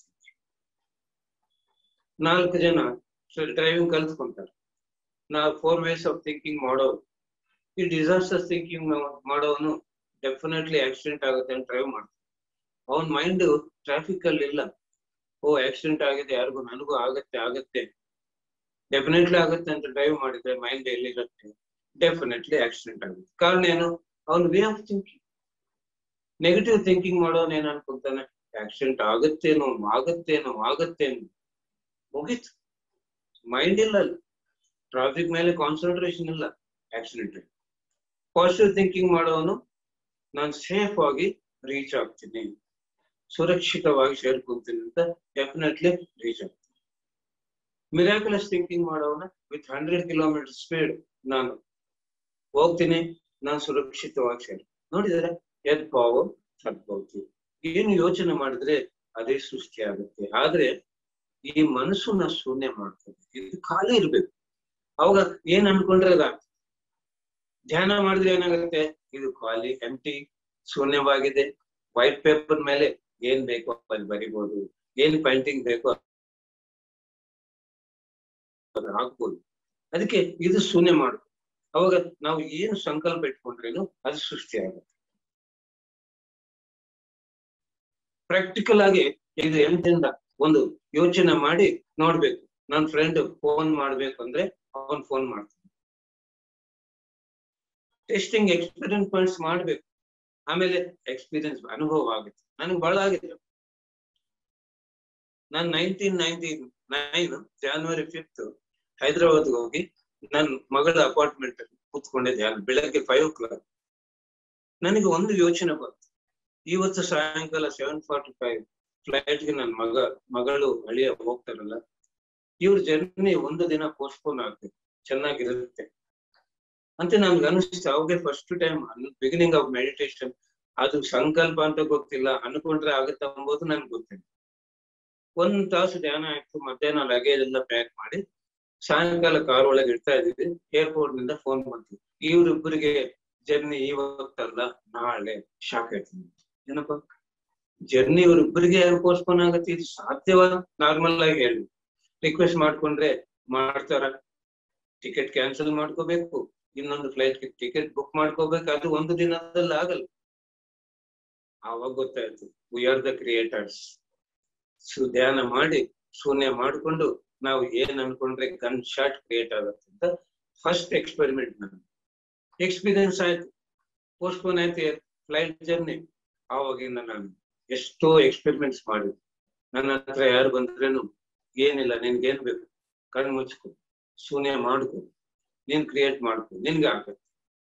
ನಾಲ್ಕು ಜನ ಡ್ರೈವಿಂಗ್ ಕಲ್ತ್ಕೊಂತಾರೆ ನಾವು ಫೋರ್ ವೇಸ್ ಆಫ್ ಥಿಂಕಿಂಗ್ ಮಾಡೋರು ಈ ಡಿಸಾಸ್ಟರ್ ಥಿಂಕಿಂಗ್ ಮಾಡೋನು ಡೆಫಿನೆಟ್ಲಿ ಆಕ್ಸಿಡೆಂಟ್ ಆಗುತ್ತೆ ಅಂತ ಡ್ರೈವ್ ಮಾಡ್ತಾನೆ ಅವನ್ ಮೈಂಡ್ ಟ್ರಾಫಿಕ್ ಅಲ್ಲಿ ಇಲ್ಲ ಓ ಆಕ್ಸಿಡೆಂಟ್ ಆಗಿದೆ ಯಾರಿಗೂ ನನಗೂ ಆಗತ್ತೆ ಆಗತ್ತೆ ಡೆಫಿನೆಟ್ಲಿ ಆಗುತ್ತೆ ಅಂತ ಡ್ರೈವ್ ಮಾಡಿದ್ರೆ ಮೈಂಡ್ ಎಲ್ಲಿರುತ್ತೆ ಡೆಫಿನೆಟ್ಲಿ ಆಕ್ಸಿಡೆಂಟ್ ಆಗುತ್ತೆ ಕಾರಣ ಏನು ಅವನ್ way of thinking negative thinking ಮಾಡೋನ್ ಏನ್ ಅನ್ಕೊಂತಾನೆ ಆಕ್ಸಿಡೆಂಟ್ ಆಗತ್ತೇನೋ ಆಗತ್ತೇನೋ ಆಗತ್ತೇನೋ ಮುಗೀತು ಮೈಂಡ್ ಇಲ್ಲ ಅಲ್ಲಿ ಟ್ರಾಫಿಕ್ ಮೇಲೆ ಕಾನ್ಸಂಟ್ರೇಷನ್ ಇಲ್ಲ ಆಕ್ಸಿಡೆಂಟ್ ಪಾಸಿಟಿವ್ ಥಿಂಕಿಂಗ್ ಮಾಡೋನು ನಾನು ಸೇಫ್ ಆಗಿ ರೀಚ್ ಆಗ್ತೀನಿ ಸುರಕ್ಷಿತವಾಗಿ ಸೇರ್ಕೊಂತೀನಿ ಅಂತ ಡೆಫಿನೆಟ್ಲಿ ರೀಚ್ ಆಗ್ತೀನಿ ಮಿರಾಕ್ಯುಲಸ್ ಥಿಂಕಿಂಗ್ ಮಾಡೋನ ವಿತ್ ಹಂಡ್ರೆಡ್ ಕಿಲೋಮೀಟರ್ ಸ್ಪೀಡ್ ನಾನು ಹೋಗ್ತೀನಿ ನಾನು ಸುರಕ್ಷಿತವಾಗಿ ಸೇರಿ ನೋಡಿದ್ರೆ ಯದ್ ಭಾವ ಸದ್ಭವತಿ ಏನು ಯೋಚನೆ ಮಾಡಿದ್ರೆ ಅದೇ ಸೃಷ್ಟಿ ಆಗುತ್ತೆ ಆದ್ರೆ ಈ ಮನಸ್ಸನ್ನ ಶೂನ್ಯ ಮಾಡ್ತದೆ ಇದು ಖಾಲಿ ಇರ್ಬೇಕು ಅವಾಗ ಏನ್ ಅನ್ಕೊಂಡ್ರೆ ಅದಾಗ್ತದೆ ಧ್ಯಾನ ಮಾಡಿದ್ರೆ ಏನಾಗುತ್ತೆ ಇದು ಖಾಲಿ ಎಂಟಿ ಶೂನ್ಯವಾಗಿದೆ ವೈಟ್ ಪೇಪರ್ ಮೇಲೆ ಏನ್ ಬೇಕೋ ಅಲ್ಲಿ ಬರಿಬಹುದು ಏನ್ ಪೇಂಟಿಂಗ್ ಬೇಕೋ ಅದನ್ನ ಹಾಕ್ಬೋದು ಅದಕ್ಕೆ ಇದು ಶೂನ್ಯ ಮಾಡು ಅವಾಗ ನಾವು ಏನು ಸಂಕಲ್ಪ ಇಟ್ಕೊಂಡ್ರೇನು ಅದು ಸೃಷ್ಟಿ ಆಗುತ್ತೆ ಪ್ರಾಕ್ಟಿಕಲ್ ಆಗಿ ಇದು ಎಂಟರಿಂದ ಒಂದು ಯೋಚನೆ ಮಾಡಿ ನೋಡ್ಬೇಕು ನನ್ನ ಫ್ರೆಂಡ್ ಫೋನ್ ಮಾಡ್ಬೇಕು ಅಂದ್ರೆ ಅವನ್ ಫೋನ್ ಮಾಡ್ತಾನೆ ಟೆಸ್ಟಿಂಗ್ ಎಕ್ಸ್ಪೆರಿಮೆಂಟ್ಸ್ ಮಾಡ್ಬೇಕು ಆಮೇಲೆ ಎಕ್ಸ್ಪೀರಿಯನ್ಸ್ ಅನುಭವ ಆಗುತ್ತೆ ನನಗೆ ಬಹಳ ಆಗಿದೆ ನಾನು nineteen ninety nine January fifth ಹೈದರಾಬಾದ್ಗೆ ಹೋಗಿ ನನ್ನ ಮಗಳ ಅಪಾರ್ಟ್ಮೆಂಟ್ ಅಲ್ಲಿ ಕೂತ್ಕೊಂಡಿದ್ದೆ ಅಲ್ಲಿ ಬೆಳಗ್ಗೆ ಫೈವ್ ಓ ಕ್ಲಾಕ್ ನನಗೆ ಒಂದು ಯೋಚನೆ ಬಂತು ಇವತ್ತು ಸಾಯಂಕಾಲ ಸೆವೆನ್ ಫಾರ್ಟಿ ಫೈವ್ ಫ್ಲೈಟ್ಗೆ ನನ್ನ ಮಗ ಮಗಳು ಅಳಿಯ ಹೋಗ್ತಾರಲ್ಲ ಇವ್ರ ಜರ್ನಿ ಒಂದು ದಿನ ಪೋಸ್ಟ್ಪೋನ್ ಆಗ್ತದೆ ಚೆನ್ನಾಗಿರುತ್ತೆ ಅಂತ ನನ್ಗೆ ಅನಿಸ್ತು ಅವಾಗೆ first time beginning of meditation ಅದು ಸಂಕಲ್ಪ ಅಂತ ಗೊತ್ತಿಲ್ಲ ಅನ್ಕೊಂಡ್ರೆ ಆಗುತ್ತೆ ಅಂಬೋದು ನನ್ಗೆ ಗೊತ್ತಿಲ್ಲ ಒಂದ್ ತಾಸು ಧ್ಯಾನ ಆಯ್ತು ಮಧ್ಯಾಹ್ನ ಲಗೇಜ್ ಎಲ್ಲ ಪ್ಯಾಕ್ ಮಾಡಿ ಸಾಯಂಕಾಲ ಕಾರ್ ಒಳಗೆ ಇಡ್ತಾ ಇದೀವಿ ಏರ್ಪೋರ್ಟ್ ನಿಂದ ಫೋನ್ ಬಂತು ಇವ್ರಿಬ್ಬರಿಗೆ ಜರ್ನಿ ಇವತ್ತಲ್ಲ ನಾಳೆ ಶಾಕ್ ಆಯ್ತೀನಿ ಏನಪ್ಪ ಜರ್ನಿ ಇವ್ರಿಬ್ಬರಿಗೆ ಯಾರು ಪೋಸ್ಟ್ಪೋನ್ ಆಗತ್ತೆ ಇದು ಸಾಧ್ಯವ ನಾರ್ಮಲ್ ಆಗಿ ಹೇಳಿ ರಿಕ್ವೆಸ್ಟ್ ಮಾಡ್ಕೊಂಡ್ರೆ ಮಾಡ್ತಾರ ಟಿಕೆಟ್ ಕ್ಯಾನ್ಸಲ್ ಮಾಡ್ಕೋಬೇಕು ಇನ್ನೊಂದು ಫ್ಲೈಟ್ ಟಿಕೆಟ್ ಬುಕ್ ಮಾಡ್ಕೋಬೇಕು ಅದು ಒಂದು ದಿನದಲ್ಲಿ ಆಗಲ್ಲ ಆವಾಗ ಗೊತ್ತಾಯ್ತು ವಿ ಆರ್ ದ ಕ್ರಿಯೇಟರ್ಸ್ ಸು ಧ್ಯಾನ ಮಾಡಿ ಶೂನ್ಯ ಮಾಡ್ಕೊಂಡು ನಾವು ಏನ್ ಅನ್ಕೊಂಡ್ರೆ ಗನ್ ಶಾಟ್ ಕ್ರಿಯೇಟ್ ಆಗುತ್ತೆ ಅಂತ ಫಸ್ಟ್ ಎಕ್ಸ್ಪೆರಿಮೆಂಟ್ ನಾನು ಎಕ್ಸ್ಪೀರಿಯನ್ಸ್ ಆಯ್ತು ಪೋಸ್ಟ್ಪೋನ್ ಆಯ್ತು ಫ್ಲೈಟ್ ಜರ್ನಿ ಆವಾಗಿಂದ ನಾನು ಎಷ್ಟೋ ಎಕ್ಸ್ಪೆರಿಮೆಂಟ್ಸ್ ಮಾಡಿದ್ದೆ ನನ್ನ ಹತ್ರ ಯಾರು ಬಂದ್ರೇನು ಏನಿಲ್ಲ ನಿನ್ಗೆ ಏನ್ ಬೇಕು ಕಣ್ಣು ಮುಚ್ಕೊ ಶೂನ್ಯ ಮಾಡ್ಕೊ ನೀನ್ ಕ್ರಿಯೇಟ್ ಮಾಡ್ಕೊ ನಿನ್ಗೆ ಆಗತ್ತೆ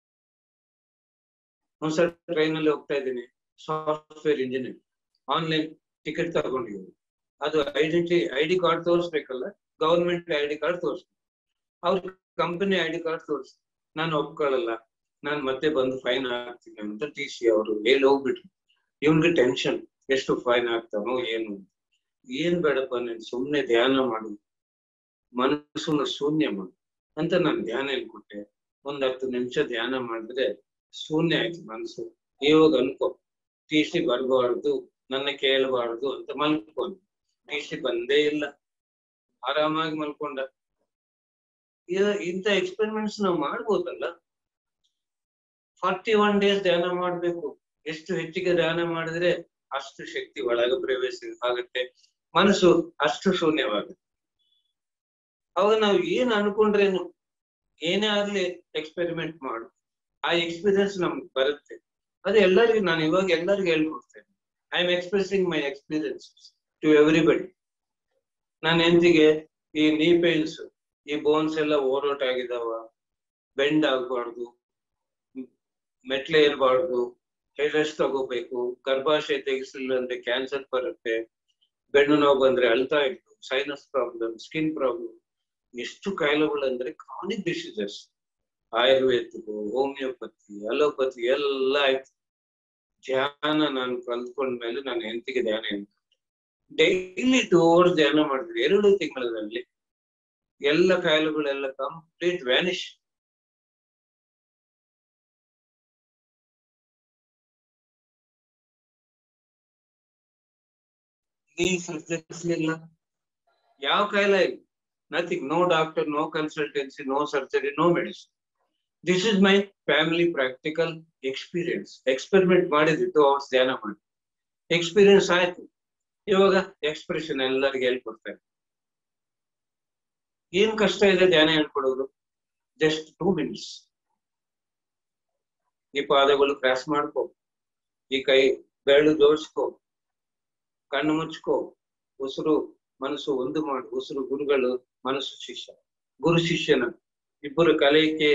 ಒಂದ್ಸಲ ಟ್ರೈನ್ ಅಲ್ಲಿ ಹೋಗ್ತಾ ಇದ್ದೀನಿ ಸಾಫ್ಟ್ವೇರ್ ಇಂಜಿನಿಯರ್ ಆನ್ಲೈನ್ ಟಿಕೆಟ್ ತಗೊಂಡಿದ್ದೀನಿ ಅದು ಐಡೆಂಟಿ ಐ ಡಿ ಕಾರ್ಡ್ ತೋರಿಸ್ಬೇಕಲ್ಲ ಗವರ್ಮೆಂಟ್ ಐ ಡಿ ಕಾರ್ಡ್ ತೋರಿಸ್ಬೇಕು ಅವ್ರ ಕಂಪನಿ ಐ ಡಿ ಕಾರ್ಡ್ ತೋರಿಸ್ ನಾನು ಒಪ್ಕೊಳ್ಳಲ್ಲ ನಾನು ಮತ್ತೆ ಬಂದು ಫೈನ್ ಹಾಕ್ತೀನಿ ಅಂತ ಟಿ ಸಿ ಅವರು ಹೇಳಿ ಹೋಗ್ಬಿಟ್ರು ಇವನ್ಗೆ ಟೆನ್ಷನ್ ಎಷ್ಟು ಫೈನ್ ಹಾಕ್ತಾನೋ ಏನು ಏನ್ ಬೇಡಪ್ಪ ನೀನ್ ಸುಮ್ನೆ ಧ್ಯಾನ ಮಾಡು ಮನಸ್ಸನ್ನ ಶೂನ್ಯ ಮಾಡು ಅಂತ ನಾನು ಧ್ಯಾನ ಹೇಳ್ಕೊಟ್ಟೆ ಒಂದ್ ಹತ್ತು ನಿಮಿಷ ಧ್ಯಾನ ಮಾಡಿದ್ರೆ ಶೂನ್ಯ ಆಯ್ತು ಮನಸ್ಸು ಇವಾಗ ಅನ್ಕೋ ಟಿ ಸಿ ಬರ್ಬಾರ್ದು ನನ್ನ ಕೇಳಬಾರ್ದು ಅಂತ ಮಲ್ಕೊಂಡು ಟಿ ಸಿ ಬಂದೇ ಇಲ್ಲ ಆರಾಮಾಗಿ ಮಲ್ಕೊಂಡ ಇಂಥ ಎಕ್ಸ್ಪೆರಿಮೆಂಟ್ಸ್ ನಾವು ಮಾಡ್ಬೋದಲ್ಲ ಫಾರ್ಟಿ ಒನ್ ಡೇಸ್ ಧ್ಯಾನ ಮಾಡ್ಬೇಕು ಎಷ್ಟು ಹೆಚ್ಚಿಗೆ ಧ್ಯಾನ ಮಾಡಿದ್ರೆ ಅಷ್ಟು ಶಕ್ತಿ ಒಳಗೆ ಪ್ರವೇಶ ಆಗುತ್ತೆ ಮನಸ್ಸು ಅಷ್ಟು ಶೂನ್ಯವಾಗುತ್ತೆ ಅವಾಗ ನಾವು ಏನ್ ಅನ್ಕೊಂಡ್ರೇನು ಏನೇ ಆಗ್ಲಿ ಎಕ್ಸ್ಪೆರಿಮೆಂಟ್ ಮಾಡು ಆ ಎಕ್ಸ್ಪೀರಿಯನ್ಸ್ ನಮ್ಗೆ ಬರುತ್ತೆ ಅದು ಎಲ್ಲರಿಗೂ ನಾನು ಇವಾಗ ಎಲ್ಲರಿಗೂ ಹೇಳ್ಕೊಡ್ತೇನೆ I am expressing my experience to everybody ನನ್ನ ಹೆಂಡತಿಗೆ ಈ ನೀ ಪೇನ್ಸ್ ಈ ಬೋನ್ಸ್ ಎಲ್ಲ ಓವರ್ಔಟ್ ಆಗಿದಾವ ಬೆಂಡ್ ಆಗ್ಬಾರ್ದು ಮೆಟ್ಲೆ ಇರಬಾರ್ದು ರೆಸ್ಟ್ ತಗೋಬೇಕು ಗರ್ಭಾಶಯ ತೆಗಿಸಿಲ್ಲ ಅಂದ್ರೆ ಕ್ಯಾನ್ಸರ್ ಬರುತ್ತೆ ಬೆನ್ನು ನೋವು ಬಂದ್ರೆ ಅಳ್ತಾ ಇತ್ತು ಸೈನಸ್ ಪ್ರಾಬ್ಲಮ್ ಸ್ಕಿನ್ ಪ್ರಾಬ್ಲಮ್ ಎಷ್ಟು ಕಾಯಿಲೆಗಳು ಅಂದ್ರೆ chronic diseases ayurvedic homeopathy allopathy ಎಲ್ಲ ಆಯ್ತು ಧ್ಯಾನ ನಾನು ಕಲ್ತ್ಕೊಂಡ್ಮೇಲೆ ನಾನು ಹೆಂಡತಿಗೆ ಧ್ಯಾನ ಹೇಳ್ಕೊಟ್ಟೆ ಡೈಲಿ ಟೂ ಅವರ್ಸ್ ಧ್ಯಾನ ಮಾಡಿದ್ವಿ ಎರಡು ತಿಂಗಳಲ್ಲಿ ಎಲ್ಲ ಕಾಯಿಲೆಗಳೆಲ್ಲ ಕಂಪ್ಲೀಟ್ ವ್ಯಾನಿಶ್ ಇಲ್ಲ ಯಾವ ಕಾಯಿಲೆ ಇಲ್ಲ nothing no doctor no consultancy no surgery no medicine this is my family practical experience experiment ಮಾಡಿದ್ವಿ ಟೂ ಅವರ್ಸ್ ಧ್ಯಾನ ಮಾಡಿ ಎಕ್ಸ್ಪೀರಿಯನ್ಸ್ ಆಯ್ತು ಇವಾಗ ಎಕ್ಸ್ಪ್ರೆಷನ್ ಎಲ್ಲರಿಗೆ ಹೇಳ್ಕೊಡ್ತಾರೆ ಏನ್ ಕಷ್ಟ ಇದೆ ಧ್ಯಾನ ಹೇಳ್ಕೊಡೋದು ಜಸ್ಟ್ ಟೂ ಮಿನಿಟ್ಸ್ ಈ ಪಾದಗಳು ಕ್ರಾಸ್ ಮಾಡ್ಕೋ ಈ ಕೈ ಬೆರಳು ಜೋಡಿಸ್ಕೋ ಕಣ್ಣು ಮುಚ್ಕೋ ಉಸಿರು ಮನಸ್ಸು ಒಂದು ಮಾಡು ಉಸಿರು ಗುರುಗಳು ಮನಸ್ಸು ಶಿಷ್ಯ ಗುರು ಶಿಷ್ಯನ ಇಬ್ಬರು ಕಲಿಕೆ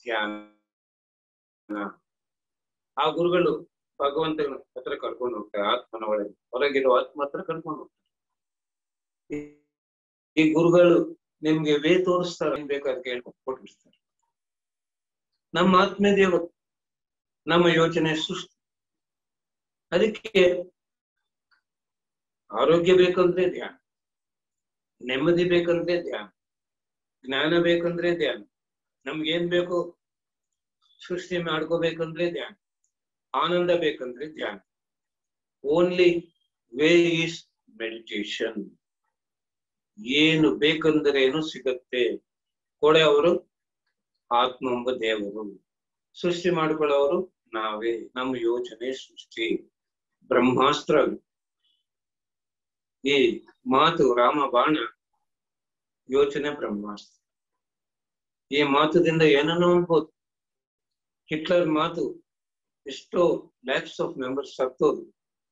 ಧ್ಯಾನ ಆ ಗುರುಗಳು ಭಗವಂತನ ಹತ್ರ ಕರ್ಕೊಂಡು ಹೋಗ್ತಾರೆ ಆತ್ಮನ ಒಳಗೆ ಹೊರಗಿರೋ ಆತ್ಮ ಹತ್ರ ಕರ್ಕೊಂಡು ಹೋಗ್ತಾರೆ ಈ ಗುರುಗಳು ನಿಮ್ಗೆ ವೇ ತೋರಿಸ್ತಾರೆ ಏನ್ ಬೇಕಾದ್ರೆ ಕೇಳ್ಕೊಂಡು ಕೊಟ್ಟಿರ್ತಾರೆ ನಮ್ಮ ಆತ್ಮ ದೇವರು ನಮ್ಮ ಯೋಚನೆ ಸೃಷ್ಟಿ ಅದಕ್ಕೆ ಆರೋಗ್ಯ ಬೇಕಂದ್ರೆ ಧ್ಯಾನ ನೆಮ್ಮದಿ ಬೇಕಂದ್ರೆ ಧ್ಯಾನ ಜ್ಞಾನ ಬೇಕಂದ್ರೆ ಧ್ಯಾನ ನಮ್ಗೇನ್ ಬೇಕು ಸೃಷ್ಟಿ ಮಾಡ್ಕೋಬೇಕಂದ್ರೆ ಧ್ಯಾನ ಆನಂದ ಬೇಕಂದ್ರೆ ಧ್ಯಾನ ಓನ್ಲಿ ವೇ ಈಸ್ ಮೆಡಿಟೇಷನ್ ಏನು ಬೇಕಂದ್ರೇನು ಸಿಗತ್ತೆ ಕೊಡೆ ಅವರು ಆತ್ಮ ಎಂಬ ದೇವರು ಸೃಷ್ಟಿ ಮಾಡ್ಕೊಳ್ಳೋರು ನಾವೇ ನಮ್ಮ ಯೋಚನೆ ಸೃಷ್ಟಿ ಬ್ರಹ್ಮಾಸ್ತ್ರ ಈ ಮಾತು ರಾಮ ಬಾಣ ಯೋಚನೆ ಬ್ರಹ್ಮಾಸ್ತ್ರ ಈ ಮಾತುದಿಂದ ಏನನ್ನೋ ಅನ್ಬೋದು ಹಿಟ್ಲರ್ ಮಾತು ಎಷ್ಟೋ ಲ್ಯಾಕ್ಸ್ ಆಫ್ ಮೆಂಬರ್ಸ್ ಸತ್ತೋದು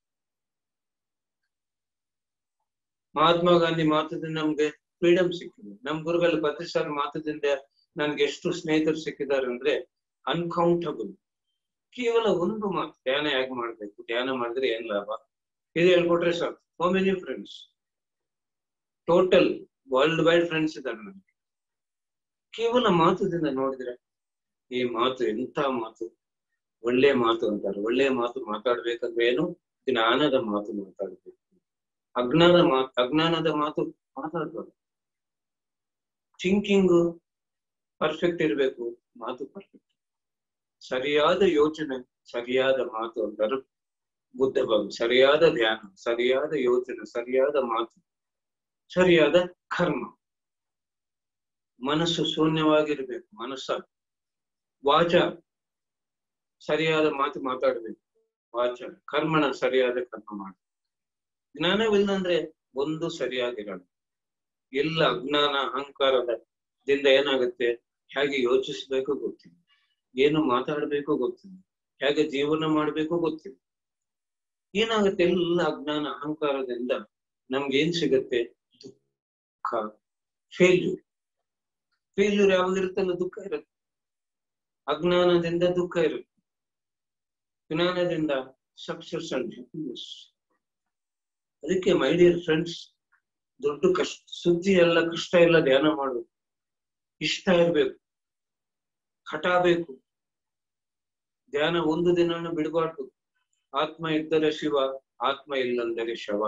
ಮಹಾತ್ಮ ಗಾಂಧಿ ಮಾತದಿಂದ ನಮ್ಗೆ ಫ್ರೀಡಮ್ ಸಿಕ್ಕಿದೆ ನಮ್ ಗುರುಗಳ ಪ್ರತಿಷ್ಠಾನ ಮಾತದಿಂದ ನನ್ಗೆ ಎಷ್ಟು ಸ್ನೇಹಿತರು ಸಿಕ್ಕಿದ್ದಾರೆ ಅಂದ್ರೆ ಅನ್ಕೌಂಟಬಲ್ ಕೇವಲ ಒಂದು ಮಾತು ಧ್ಯಾನ ಹೇಗೆ ಮಾಡ್ಬೇಕು ಧ್ಯಾನ ಮಾಡಿದ್ರೆ ಏನ್ ಲಾಭ ಇದು ಹೇಳ್ಕೊಟ್ರೆ ಸಾಕು how many friends total world wide friends ಇದ್ದಾರೆ ನನಗೆ ಕೇವಲ ಮಾತುದಿಂದ ನೋಡಿದ್ರೆ ಈ ಮಾತು ಎಂತ ಮಾತು ಒಳ್ಳೆ ಮಾತು ಅಂತಾರೆ ಒಳ್ಳೆ ಮಾತು ಮಾತಾಡ್ಬೇಕಂದ್ರೆ ಏನು ಜ್ಞಾನದ ಮಾತು ಮಾತಾಡ್ಬೇಕು ಅಜ್ಞಾನ ಮಾತು ಅಜ್ಞಾನದ ಮಾತು ಮಾತಾಡ್ಬಾರ್ದು ಥಿಂಕಿಂಗ್ ಪರ್ಫೆಕ್ಟ್ ಇರ್ಬೇಕು ಮಾತು ಪರ್ಫೆಕ್ಟ್ ಸರಿಯಾದ ಯೋಚನೆ ಸರಿಯಾದ ಮಾತು ಅಂದರು ಬುದ್ಧ ಭಗವಾನ್ ಸರಿಯಾದ ಧ್ಯಾನ ಸರಿಯಾದ ಯೋಚನೆ ಸರಿಯಾದ ಮಾತು ಸರಿಯಾದ ಕರ್ಮ ಮನಸ್ಸು ಶೂನ್ಯವಾಗಿರ್ಬೇಕು ಮನಸ್ಸ ವಾಚ ಸರಿಯಾದ ಮಾತು ಮಾತಾಡ್ಬೇಕು ವಾಚ ಕರ್ಮಣ ಸರಿಯಾದ ಕರ್ಮ ಮಾಡಿ ಜ್ಞಾನವಿಲ್ಲಂದ್ರೆ ಒಂದು ಸರಿಯಾಗಿರಲ್ಲ ಎಲ್ಲ ಅಜ್ಞಾನ ಅಹಂಕಾರದ ದಿಂದ ಏನಾಗುತ್ತೆ ಹೇಗೆ ಯೋಚಿಸ್ಬೇಕು ಗೊತ್ತಿಲ್ಲ ಏನು ಮಾತಾಡ್ಬೇಕು ಗೊತ್ತಿಲ್ಲ ಹೇಗೆ ಜೀವನ ಮಾಡ್ಬೇಕು ಗೊತ್ತಿಲ್ಲ ಏನಾಗುತ್ತೆ ಎಲ್ಲ ಅಜ್ಞಾನ ಅಹಂಕಾರದಿಂದ ನಮ್ಗೆ ಏನ್ ಸಿಗುತ್ತೆ ದುಃಖ ಫೇಲ್ಯೂರ್ ಫೇಲ್ಯೂರ್ ಯಾವಾಗಿರುತ್ತಲ್ಲ ದುಃಖ ಇರುತ್ತೆ ಅಜ್ಞಾನದಿಂದ ದುಃಖ ಇರುತ್ತೆ ಜ್ಞಾನದಿಂದ ಸಕ್ಸಸ್ ಅಂಡ್ ಹ್ಯಾಪಿನೆಸ್ ಅದಕ್ಕೆ ಮೈ ಡಿಯರ್ ಫ್ರೆಂಡ್ಸ್ ದೊಡ್ಡ ಕಷ್ಟ ಸುದ್ದಿ ಎಲ್ಲ ಕಷ್ಟ ಎಲ್ಲ ಧ್ಯಾನ ಮಾಡಬೇಕು ಇಷ್ಟ ಇರ್ಬೇಕು ಹಠ ಬೇಕು ಧ್ಯಾನ ಒಂದು ದಿನ ಬಿಡಬಾರ್ದು ಆತ್ಮ ಇದ್ದರೆ ಶಿವ ಆತ್ಮ ಇಲ್ಲಂದರೆ ಶವ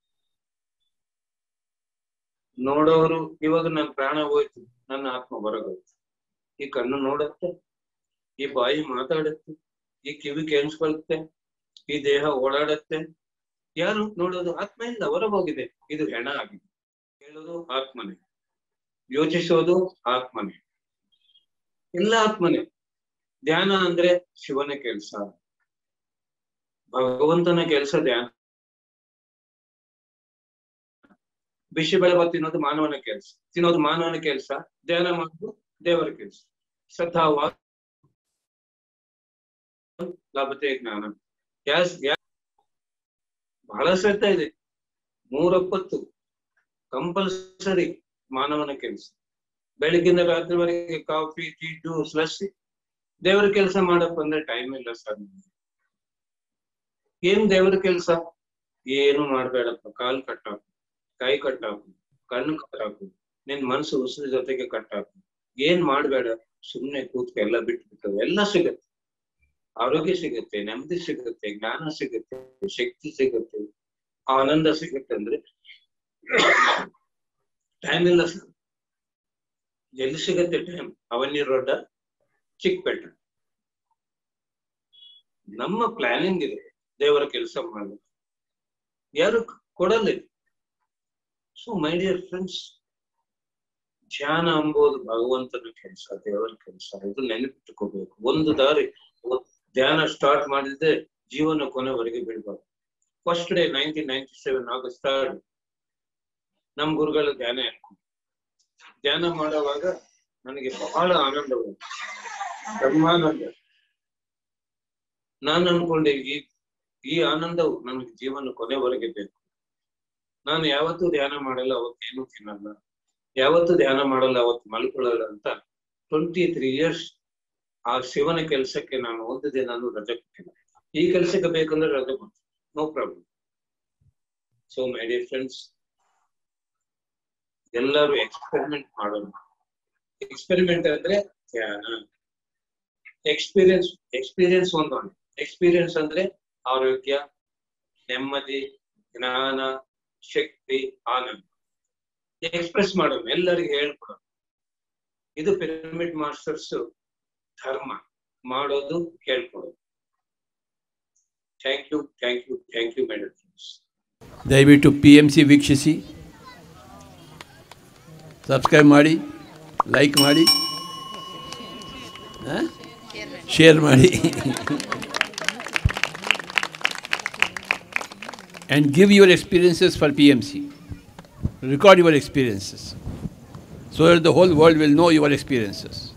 ನೋಡೋರು ಇವಾಗ ನನ್ನ ಪ್ರಾಣ ಹೋಯ್ತು ನನ್ನ ಆತ್ಮ ಹೊರಗೋಯ್ತು ಈ ಕಣ್ಣು ನೋಡುತ್ತೆ ಈ ಬಾಯಿ ಮಾತಾಡುತ್ತೆ ಈ ಕಿವಿ ಕೇಳಿಸ್ಕೊಳುತ್ತೆ ಈ ದೇಹ ಓಡಾಡುತ್ತೆ ಯಾರು ನೋಡೋದು ಆತ್ಮ ಇಲ್ಲ ಹೊರಗೋಗಿದೆ ಇದು ಹೆಣ ಆಗಿದೆ ಹೇಳೋದು ಆತ್ಮನೇ ಯೋಚಿಸೋದು ಆತ್ಮನೇ ಎಲ್ಲ ಆತ್ಮನೇ ಧ್ಯಾನ ಅಂದ್ರೆ ಶಿವನ ಕೆಲಸ ಭಗವಂತನ ಕೆಲಸ ಧ್ಯಾನ ಬಿಸಿ ಬೆಳಬ ತಿನ್ನೋದು ಮಾನವನ ಕೆಲಸ ತಿನ್ನೋದು ಮಾನವನ ಕೆಲಸ ಧ್ಯಾನ ಮಾಡೋದು ದೇವರ ಕೆಲಸ ಶ್ರದ್ಧಾವ ಲಭತೆ ಜ್ಞಾನ ಗ್ಯಾಸ್ ಗ್ಯಾಸ್ ಬಹಳ ಶ್ರದ್ಧೆ ಇದೆ ಮೂರೊಪ್ಪತ್ತು ಕಂಪಲ್ಸರಿ ಮಾನವನ ಕೆಲಸ ಬೆಳಗಿಂದ ರಾತ್ರಿವರೆಗೆ ಕಾಫಿ ಟೀ ಜ್ಯೂಸ್ ಲಸ್ಸಿ ದೇವರ ಕೆಲಸ ಮಾಡಪ್ಪ ಅಂದ್ರೆ ಟೈಮ್ ಇಲ್ಲ ಸರ್ ಏನ್ ದೇವರ ಕೆಲಸ ಏನು ಮಾಡ್ಬೇಡಪ್ಪ ಕಾಲ್ ಕಟ್ಟಾಕು ಕೈ ಕಟ್ಟಾಕು ಕಣ್ಣು ಕಟ್ಟಾಕು ನಿನ್ ಮನಸ್ಸು ಉಸಿರು ಜೊತೆಗೆ ಕಟ್ಟಾಕು ಏನ್ ಮಾಡ್ಬೇಡ ಸುಮ್ನೆ ಕೂತ್ಕ ಎಲ್ಲ ಬಿಟ್ಬಿಟ್ಟು ಎಲ್ಲ ಸಿಗತ್ತೆ ಆರೋಗ್ಯ ಸಿಗುತ್ತೆ ನೆಮ್ಮದಿ ಸಿಗುತ್ತೆ ಜ್ಞಾನ ಸಿಗುತ್ತೆ ಶಕ್ತಿ ಸಿಗುತ್ತೆ ಆನಂದ ಸಿಗುತ್ತೆ ಅಂದ್ರೆ ಟೈಮ್ ಇಲ್ಲ ಸರ್ ಎಲ್ಲಿ ಸಿಗತ್ತೆ ಟೈಮ್ ಅವನಿ ರೋಡ ಚಿಕ್ಕಪೇಟ ನಮ್ಮ ಪ್ಲಾನಿಂಗ್ ಇದೆ ದೇವರ ಕೆಲಸ ಮಾಡಲು ಯಾರು ಕೊಡಲ್ಲ ಸೊ ಮೈ ಡಿಯರ್ ಫ್ರೆಂಡ್ಸ್ ಧ್ಯಾನ ಅಂಬೋದು ಭಗವಂತನ ಕೆಲಸ ದೇವರ ಕೆಲಸ ಇದು ನೆನಪಿಟ್ಟುಕೋಬೇಕು ಒಂದು ದಾರಿ ಧ್ಯಾನ ಸ್ಟಾರ್ಟ್ ಮಾಡಿದ್ರೆ ಜೀವನ ಕೊನೆವರೆಗೆ ಬಿಡಬಾರ್ದು first day nineteen ninety seven August third ನಮ್ ಗುರುಗಳ ಧ್ಯಾನ ಹೇಳ್ಕೊಂಡು ಧ್ಯಾನ ಮಾಡುವಾಗ ನನಗೆ ಬಹಳ ಆನಂದವಾಯಿತು ಬ್ರಹ್ಮಾನಂದ ನಾನು ಅನ್ಕೊಂಡೆ ಈ ಈ ಆನಂದವು ನನಗೆ ಜೀವನ ಕೊನೆವರೆಗೆ ಬೇಕು ನಾನು ಯಾವತ್ತೂ ಧ್ಯಾನ ಮಾಡಲ್ಲ ಅವತ್ತೇನು ತಿನ್ನಲ್ಲ ಯಾವತ್ತೂ ಧ್ಯಾನ ಮಾಡಲ್ಲ ಅವತ್ತು ಮಲ್ಕೊಳ್ಳಲ್ಲ ಅಂತ ಟ್ವೆಂಟಿ ತ್ರೀ ಇಯರ್ಸ್ ಆ ಶಿವನ ಕೆಲಸಕ್ಕೆ ನಾನು ಒಂದು ದಿನಾನು ರಜೆ ಕೊಟ್ಟಿಲ್ಲ ಈ ಕೆಲಸಕ್ಕೆ ಬೇಕಂದ್ರೆ ರಜೆ ಕೊಡ್ತೀನಿ no problem so my dear friends ಎಲ್ಲರೂ ಎಕ್ಸ್ಪೆರಿಮೆಂಟ್ ಮಾಡೋಣ ಎಕ್ಸ್ಪೆರಿಮೆಂಟ್ ಅಂದ್ರೆ ಧ್ಯಾನ ಎಕ್ಸ್ಪೀರಿಯನ್ಸ್ ಎಕ್ಸ್ಪೀರಿಯನ್ಸ್ ಒಂದು ಎಕ್ಸ್ಪೀರಿಯನ್ಸ್ ಅಂದ್ರೆ ಆರೋಗ್ಯ ನೆಮ್ಮದಿ ಜ್ಞಾನ ಶಕ್ತಿ ಆನಂದ ಎಕ್ಸ್ಪ್ರೆಸ್ ಮಾಡೋಣ ಎಲ್ಲರಿಗೆ ಹೇಳ್ಕೊಡೋಣ ಇದು ಪಿರಮಿಡ್ ಮಾಸ್ಟರ್ಸ್ ಧರ್ಮ ಮಾಡೋದು ಹೇಳ್ಕೊಡೋದು thank you thank you thank you madam ದಯವಿಟ್ಟು ಪಿ ಎಮ್ ಸಿ ವೀಕ್ಷಿಸಿ ಸಬ್ಸ್ಕ್ರೈಬ್ ಮಾಡಿ ಲೈಕ್ ಮಾಡಿ ಶೇರ್ ಮಾಡಿ and give your experiences for PMC. Record your experiences so that the whole world will know your experiences.